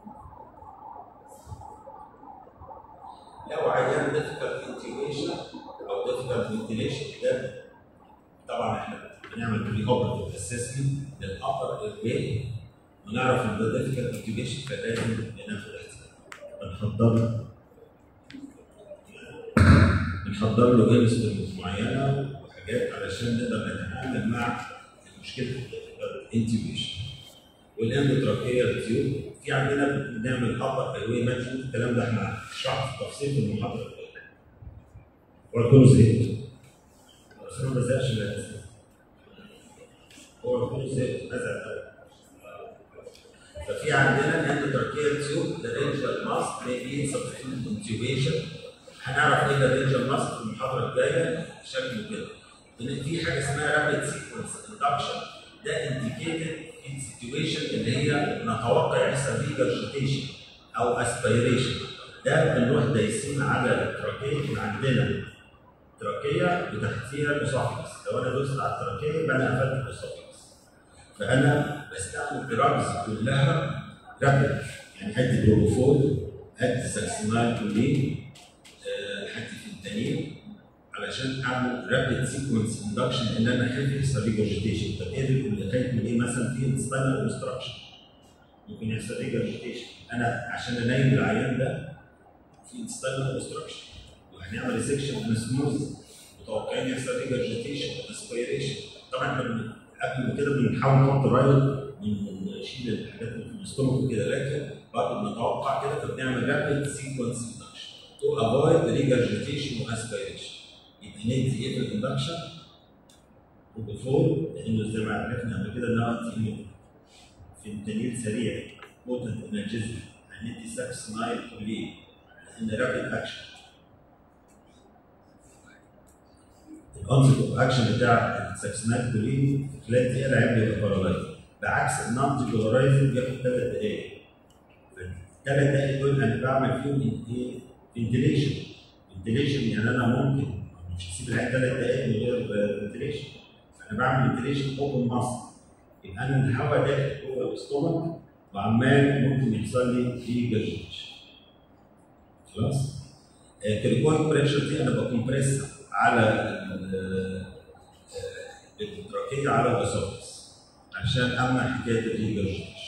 لو عيان ديفيكالت انتيويشن او ديفيكالت فنتيليشن ده طبعا احنا بنعمل بري اوبرتيف اسسمنت للابر ايرواي ونعرف ان ده ديفيكالت انتيويشن فلازم ناخد احتياط بنحضر له بنحضر له انسترومنت معينه وحاجات علشان نقدر نتعامل مع مشكله الانتيويشن والاندوتراكيه تيوب في عندنا بنعمل ابر ايرواي مانجمنت الكلام ده احنا شرحه في تفصيل في المحاضره الاولى وكله زيت بس انا ما بزهقش من الاسئله هو كله زيت ازعل ففي عندنا الاندوتراكيه تيوب ذا رينجر ماست may be substitute intubation هنعرف ايه ذا رينجر ماست في المحاضره الجايه شكله كده في حاجه اسمها رابيد سيكونس اندكشن ده انديكيتد ان سيتويشن اللي هي نتوقع يحصل فيه جرجيتيشن او اسبيريشن ده بنروح دايسين على التراكيه يكون عندنا تراكيه وتحتيها الاسوفيكس لو انا دوست على التراكيه يبقى انا قفلت الاسوفيكس فانا بستعمل دراجز كلها رابيد يعني ادي بروفول ادي ساكسينايل كولين ادي فنتانيل علشان اعمل رابيد سيكونس اندكشن ان انا خايف يحصل ريجرجيتيشن طب ايه اللي خايف من ايه مثلا في انستاينال اوبستراكشن ممكن يحصل ريجرجيتيشن انا عشان انيم العيان ده في انستاينال اوبستراكشن وهنعمل سيكشن من سموث متوقعين يحصل ريجرجيتيشن اسبيريشن طبعا احنا قبل ما كده بنحاول نحط رايد نشيل الحاجات اللي في الاستومك وكده لكن بعد ما نتوقع كده فبنعمل رابيد سيكونس اندكشن تو افويد ريجرجيتيشن واسبيريشن يبقى ندي ايه في الاندكشن وبفور لانه زي ما عرفنا قبل كده انها في فنتانيل سريع بوتنت انرجيزم هندي ساكسنايل كولين ان رابيد اكشن الانسب اوف اكشن بتاع الساكسنايل كولين في خلال دقيقه العيان بيبقى بارالايز بعكس النون ديبولارايزنج بياخد ثلاث دقائق الثلاث دقائق دول انا بعمل فيهم ايه؟ فنتليشن فنتليشن يعني انا ممكن مش هسيب العين ثلاث دقائق من غير فنتليشن انا بعمل فنتليشن اوبن ماسك يبقى انا الهواء داخل جوه الاستومك وعمال ممكن يحصل لي في جاجيتيشن خلاص؟ كريكويد بريشر دي انا بكمبريس على التراكيه على الاسوفس عشان امنع حكايه الريجرجيتيشن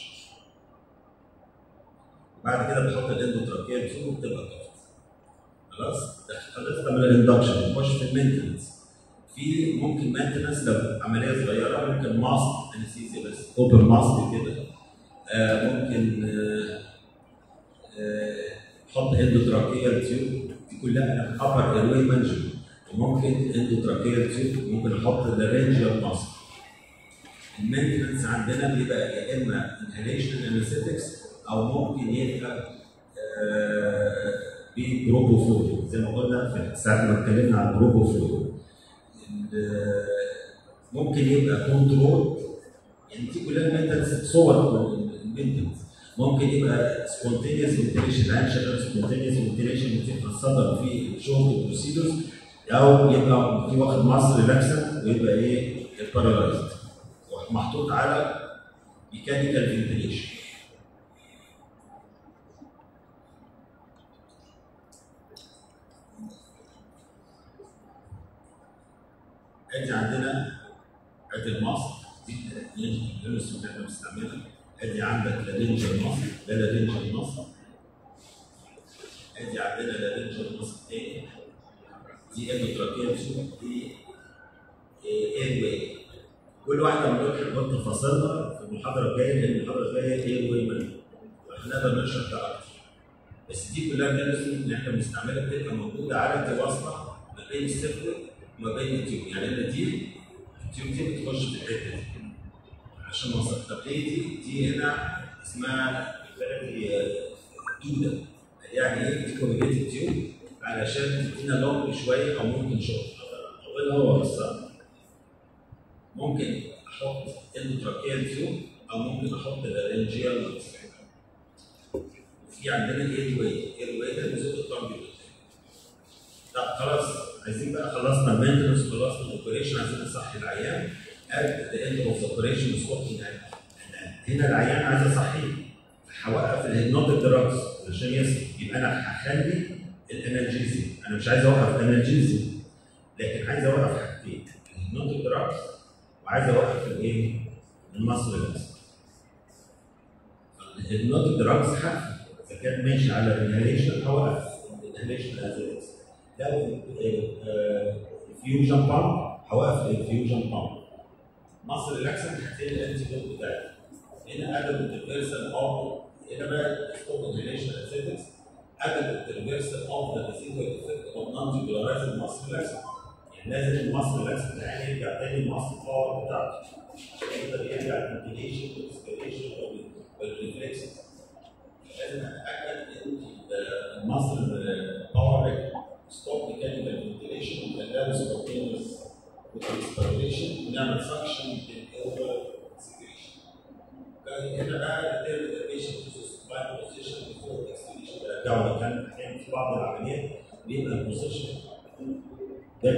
بعد كده بحط الاندوتراكيه بسوق وبتبقى كفت خلاص خلصنا من الاندكشن نخش في المينتنس في ممكن مينتنس لو عمليه صغيره ممكن ماسك انستيزيا بس اوبن ماسك كده آه ممكن آه آه حط اندوتراكيه تيوب دي كلها ابر ايرواي مانجمنت وممكن اندوتراكيه تيوب ممكن احط لارنجيال ماسك المينتنس عندنا بيبقى يا اما انهاليشن انستيكس او ممكن يبقى ببروبوفول زي ما قلنا في ساعه ما اتكلمنا عن البروبوفول ممكن يبقى كنترول يعني دي كلها مينتنس صور المينتنس ممكن يبقى سبونتينيوس فنتيليشن العين شغال سبونتينيوس فنتيليشن خاصه في شورت بروسيدورز او يبقى في واخد مصر ريلاكسن ويبقى ايه بارالايزد محطوط على ميكانيكال فنتيليشن ادي عندنا ادي المصر دي الانس اللي احنا بنستعملها ادي عندك لارنجر مصر ده لارنجر مصر ادي عندنا لارنجر مصر تاني دي اندوتراكيه دي اير واي كل واحده من دول هنحط تفاصيلها في المحاضره الجايه لان المحاضره الجايه اير واي من هنقدر نشرح ده اكتر بس دي كلها ميكانيزم اللي احنا بنستعملها بتبقى موجوده على الوصله ما بين السيركل وما بين التيوب يعني انا دي التيوب دي بتخش في الحته دي عشان اوصل طب ليه دي دي هنا اسمها بالبلدي دوده يعني ايه دي كوميونيتي تيوب علشان تدينا لونج شويه او ممكن شورت طولها هو بس ممكن احط اندوتراكيال تيوب او ممكن احط لارنجيال في عندنا اير واي اير واي ده بيزود الطعم طب خلاص عايزين بقى خلصنا المينتنس خلصنا الاوبريشن عايزين نصحي العيان at the end of the operation stopping هنا العيان عايز اصحيه هوقف الهيبنوتيك دراجز عشان يصحى يبقى انا هخلي الانالجيزي انا مش عايز اوقف انالجيزي لكن عايز اوقف حاجتين الهيبنوتيك دراجز وعايز اوقف الايه؟ المصل الهيبنوتيك دراجز حق اذا كان ماشي على الانهاليشن هوقف الانهاليشن ازيز لو الفيوجن بامب هوقف الفيوجن بامب مصر الاكسن هتلاقي الانتي دوت بتاعي هنا ادب الريفرسال اوف هنا بقى ستوب انهاليشن اسيتكس ادب الريفرسال اوف ذا ريسيفر افكت اوف نون تيبولارايز مصر الاكسن يعني لازم المصر الاكسن بتاعي يرجع تاني لمصر الباور بتاعته يقدر يرجع الانتيليشن والاسبيريشن والريفلكس لازم اتاكد ان المصر باور ستوب ميكانيكال فنتيليشن وخلاها سبونتينيوس والانسبيريشن ونعمل سكشن للاوفر سكريشن هنا بقى البيشنت سباين بوزيشن بيفور اكسبيريشن برجعه مكان احيانا في بعض العمليات بيبقى البوزيشن ده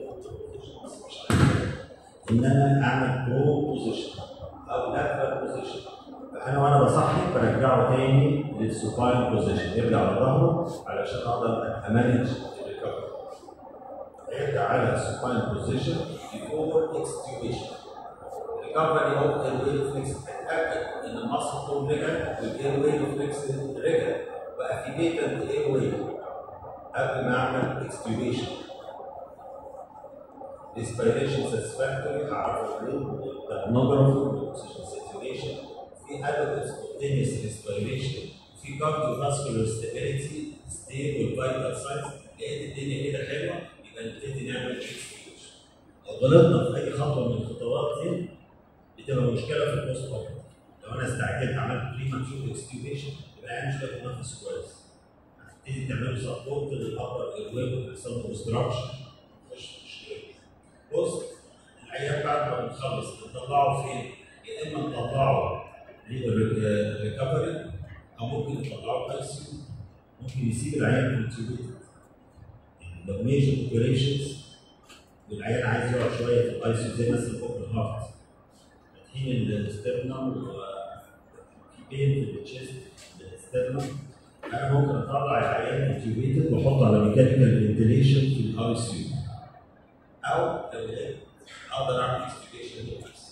ان انا اعمل برو بوزيشن او لاترال بوزيشن فانا وانا بصحي برجعه تاني للسوباين بوزيشن يرجع لظهره علشان اقدر امانج الريكفري يرجع على السوباين بوزيشن before extubation recovery of airway reflex اتاكد ان المصل طول رجع والايرواي ريفلكس رجع بقى في فيكنت ايرواي قبل ما اعمل extubation respiration satisfactory هعرفه فين capnography oxygen saturation في adequate spontaneous respiration في cardiovascular stability stable vital signs لقيت الدنيا كده حلوه يبقى نبتدي نعمل اكسبيريشن لو غلطنا في اي خطوه من الخطوات دي بتبقى مشكله في البوست لو انا استعجلت عملت بريماتشور اكسبيريشن يبقى انا مش لاقي نفس كويس هتبتدي تعملوا سبورت للابر ايروي ويحصل له اوبستراكشن مش مشكله بص العيان بعد ما بنخلص بنطلعه فين؟ يا اما نطلعه للريكفري او ممكن نطلعه اي سي ممكن يسيب العيان كونتيبيوتد لو ميجر اوبريشنز والعيان عايز يقعد شويه في الاي سي زي مثلا فوق الهارت فاتحين الاسترنم وفي بين في التشيست بالاسترنم انا ممكن اطلع العيان انتيوبيتد واحطه على ميكانيكال فنتيليشن في الاي سي يو او لو لقيت اقدر اعمل اكسبليشن للنفس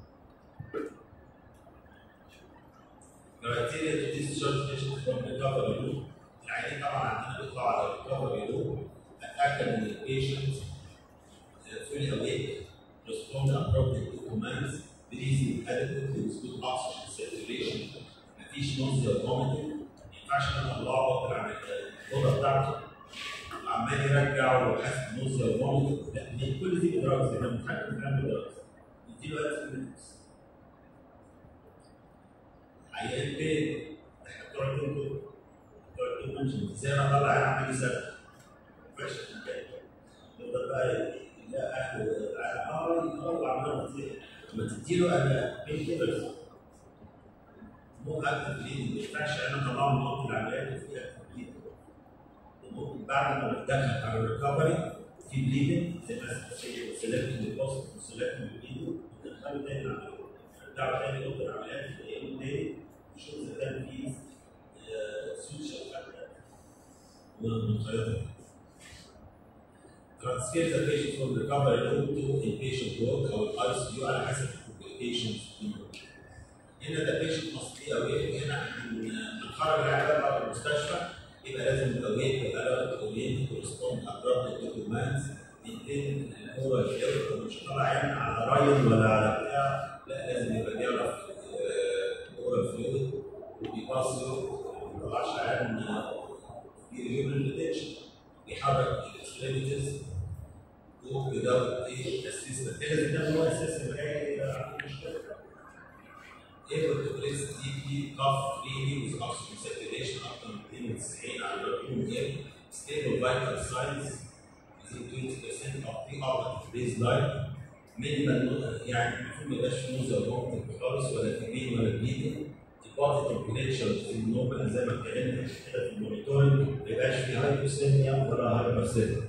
criteria to discharge patient from recovery room العيانين طبعا عندنا بيطلعوا على recovery room اتاكد ان البيشنت fully awake respond appropriate to commands breathing adequately with good oxygen saturation مفيش nausea or vomiting ما ينفعش انا اطلعه بره عن الاوضه بتاعته وعمال يرجع وحاسس بنوزيا وفوميتنج لا دي كل دي دراجز احنا بنتحكم في الكلام دراجز نديله انتي عيان بين احنا بتوع الدكتور بتوع الدكتور ازاي انا اطلع عيان عمال يسرح مفيش يفضل بقى لا اهله اه اه عمال كتير لما تديله انا بين كيلرز مو اكتف ليه ما ينفعش انا اطلعه من اوضه العمليات وفي اكتف ليه ممكن بعد ما بتدخل على الريكفري في بليدنج زي مثلا سيلكت البوست وسيلكت البليدنج وتدخله تاني العمليات ترجعه تاني اوضه العمليات تلاقيه تاني تشوف اذا كان في سوشيال فاكتور من خياطه transfer the patient from recovery room to inpatient ward او الاي سي يو على حسب الكومبليكيشنز هنا the patient must be awake هنا هنخرج العيان بره المستشفى يبقى لازم يبقى awake alert oriented to respond appropriate to commands maintain oral care مش طالع عين على راين ولا على بتاع لا لازم يبقى بيعرف اورال فلويد وبيباصي ما يطلعش عين يجيب الريتنشن بيحرك الاكستريميتيز walk without ايه assistance لازم تعمل هو اساس اي مشكله able to breathe deeply, cough freely with oxygen saturation up to 290 على 40 air, stable vital signs within 20% of pre-operative baseline, minimal يعني المفروض ما يبقاش في نوزة وممكن خالص ولا في بين ولا بليدنج، البادي تمبريتشر في النورمال زي ما اتكلمنا كده في المونيتورنج ما يبقاش في هايبوسيميا ولا هايبرسيميا.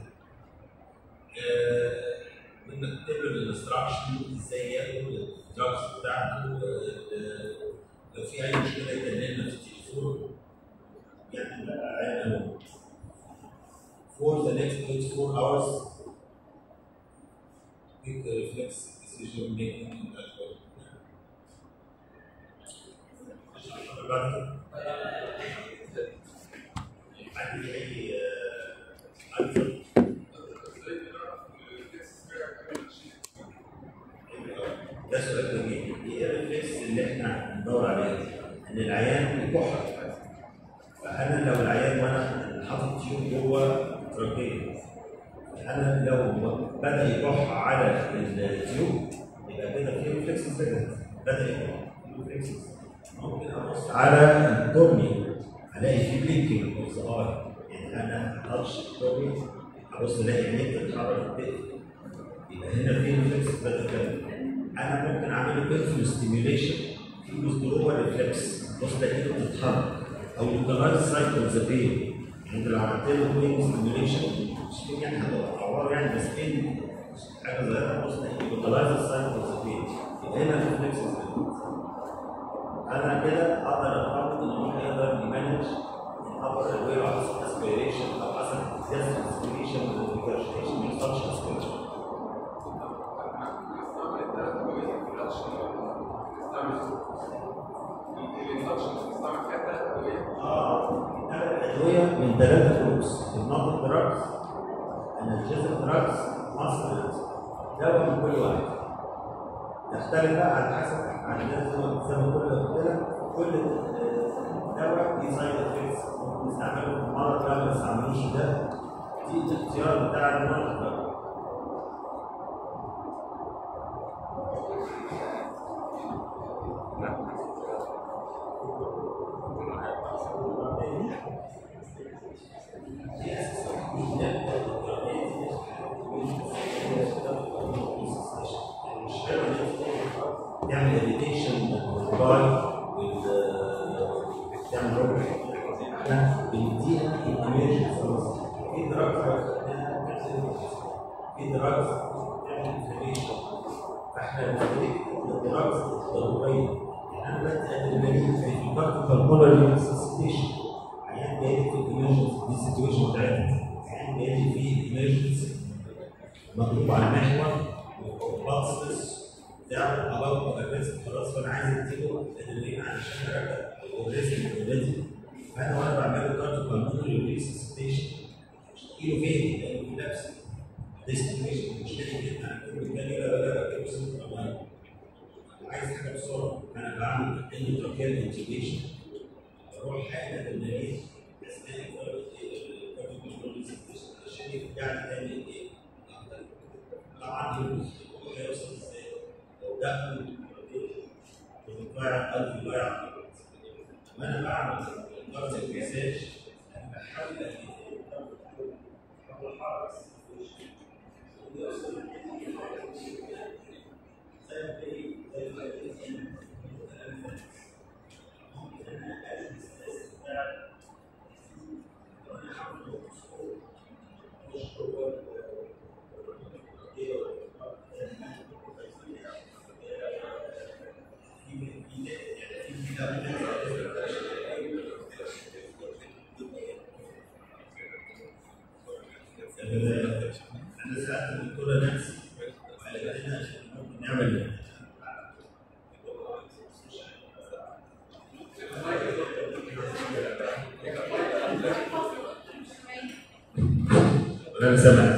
بنكتب له الانستراكشن ازاي ياخد الدراجز بتاعته لو في اي مشكله يكلمنا في التليفون يعني لا عادي For the next 24 hours, quick reflex decision making in that way. عندي اي انسر ده سؤال جميل ايه الريفلكس اللي احنا بندور عليه ان العيان يكح فانا لو العيان وانا حاطط تيوب جوه تراكيه انا لو بدا يكح على التيوب يبقى كده في ريفلكس بدا بدا يكح ريفلكس ممكن ابص على الكورني الاقي في بلينكينج اوف ذا اي يعني انا اتاتش الكورني ابص الاقي عينيه بتتحرك بتقفل يبقى هنا في ريفلكس بدا كده انا ممكن اعمل له بيرفل ستيميوليشن في ويزدرول ريفلكس بص ده ايده بتتحرك او يوتلايز سايكل ذا بين يعني انت لو عملت له بين ستيميوليشن مش بين يعني هتعور يعني بس بين حاجه صغيره بص ده يوتلايز سايكل ذا بين يبقى هنا ريفلكس انا كده اقدر افرض ان هو يقدر يمانج الابر الوي او اسبيريشن او حسب جاست اسبيريشن والريجرشن ما يحصلش اسبيريشن ادويه من ثلاثه جروبس النقط دراجز انالجيزك دراجز ماسترز دواء من كل واحد تختلف بقى على حسب عندنا زي ما زي ما كل قلت لك كل دواء ليه سايد افكتس ممكن نستعمله في مرض ده ما نستعملوش ده دي الاختيار بتاع المرض ده تعمل اديتيشن باي تعمل روبوت احنا بنديها انفورميشن في دراجز في دراجز تعمل انفورميشن فاحنا بنكتب الدراجز ضروريه يعني انا بدي ادرينالين في الكارتيكال ريسسيتيشن عيان جاي في الامرجنسي دي السيتويشن بتاعتها عيان جاي في الامرجنسي مضروب على المحور وباصص ده ابواب الريسك خلاص فانا عايز اديله ادرينالين علشان ارجع الريسك اوريدي فانا وانا بعمل له كارت بالمونري ريسستيشن ايده فين؟ لانه في نفس ديستنيشن مش لاقي جدا على كل مكان يلا بقى بركبه سنه امان عايز حاجه بسرعه انا بعمل اندوتراكيال انتجريشن بروح حاجه ادرينالين اثناء الكارت بالمونري ريسستيشن عشان يرجع لي تاني ايه؟ طبعا هيوصل ازاي؟ ده بتضيع قلبي ضيع وانا بعمل ضغط المساج انا بحاول الحرس انا سالت الدكتوره نانسي وقالت لنا ممكن نعمل انا سامع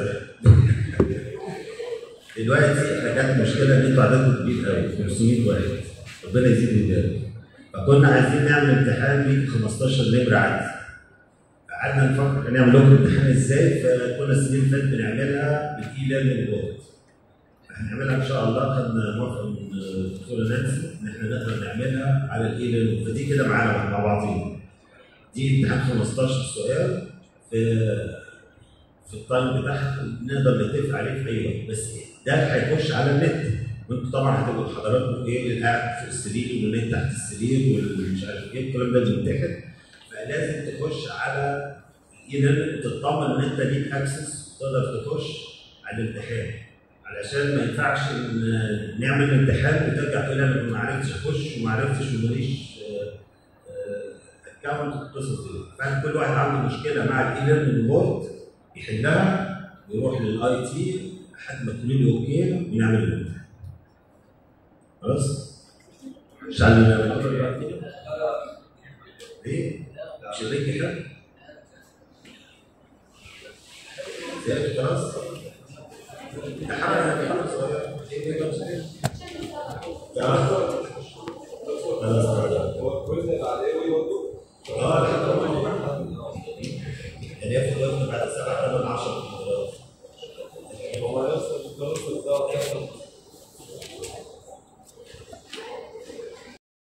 دلوقتي احنا كانت مشكله ان انتوا عددكم كبير قوي 500 واحد ربنا يزيد ويبارك فكنا عايزين نعمل امتحان ليه 15 نمره عادي قعدنا نفكر هنعمل لكم امتحان ازاي فكنا السنين اللي فاتت بنعملها بالاي ليرنينج بورد هنعملها ان شاء الله خدنا موافقه من الدكتوره نانسي ان احنا نقدر نعملها على الاي ليرنينج فدي كده معانا مع بعضينا دي امتحان 15 سؤال في في التايم بتاعها نقدر نتفق عليه في اي وقت بس ده هيخش على النت وانتوا طبعا هتبقوا حضراتكم ايه اللي قاعد في السرير واللي تحت السرير واللي مش عارف ايه الكلام ده بيمتحن فلازم تخش على الايميل وتطمن ان انت ليك اكسس تقدر تخش على الامتحان علشان ما ينفعش ان نعمل امتحان وترجع تقول انا ما عرفتش اخش وما عرفتش وماليش اكونت القصص دي فاحنا كل واحد عنده مشكله مع الايميل بورد يحلها ويروح للاي تي لحد ما تقول له اوكي ونعمل الامتحان خلاص؟ مش عارف نعمل ايه؟ مش هديك حاجه؟ زيادة خلاص؟ ده حركة صغيرة ايه ده؟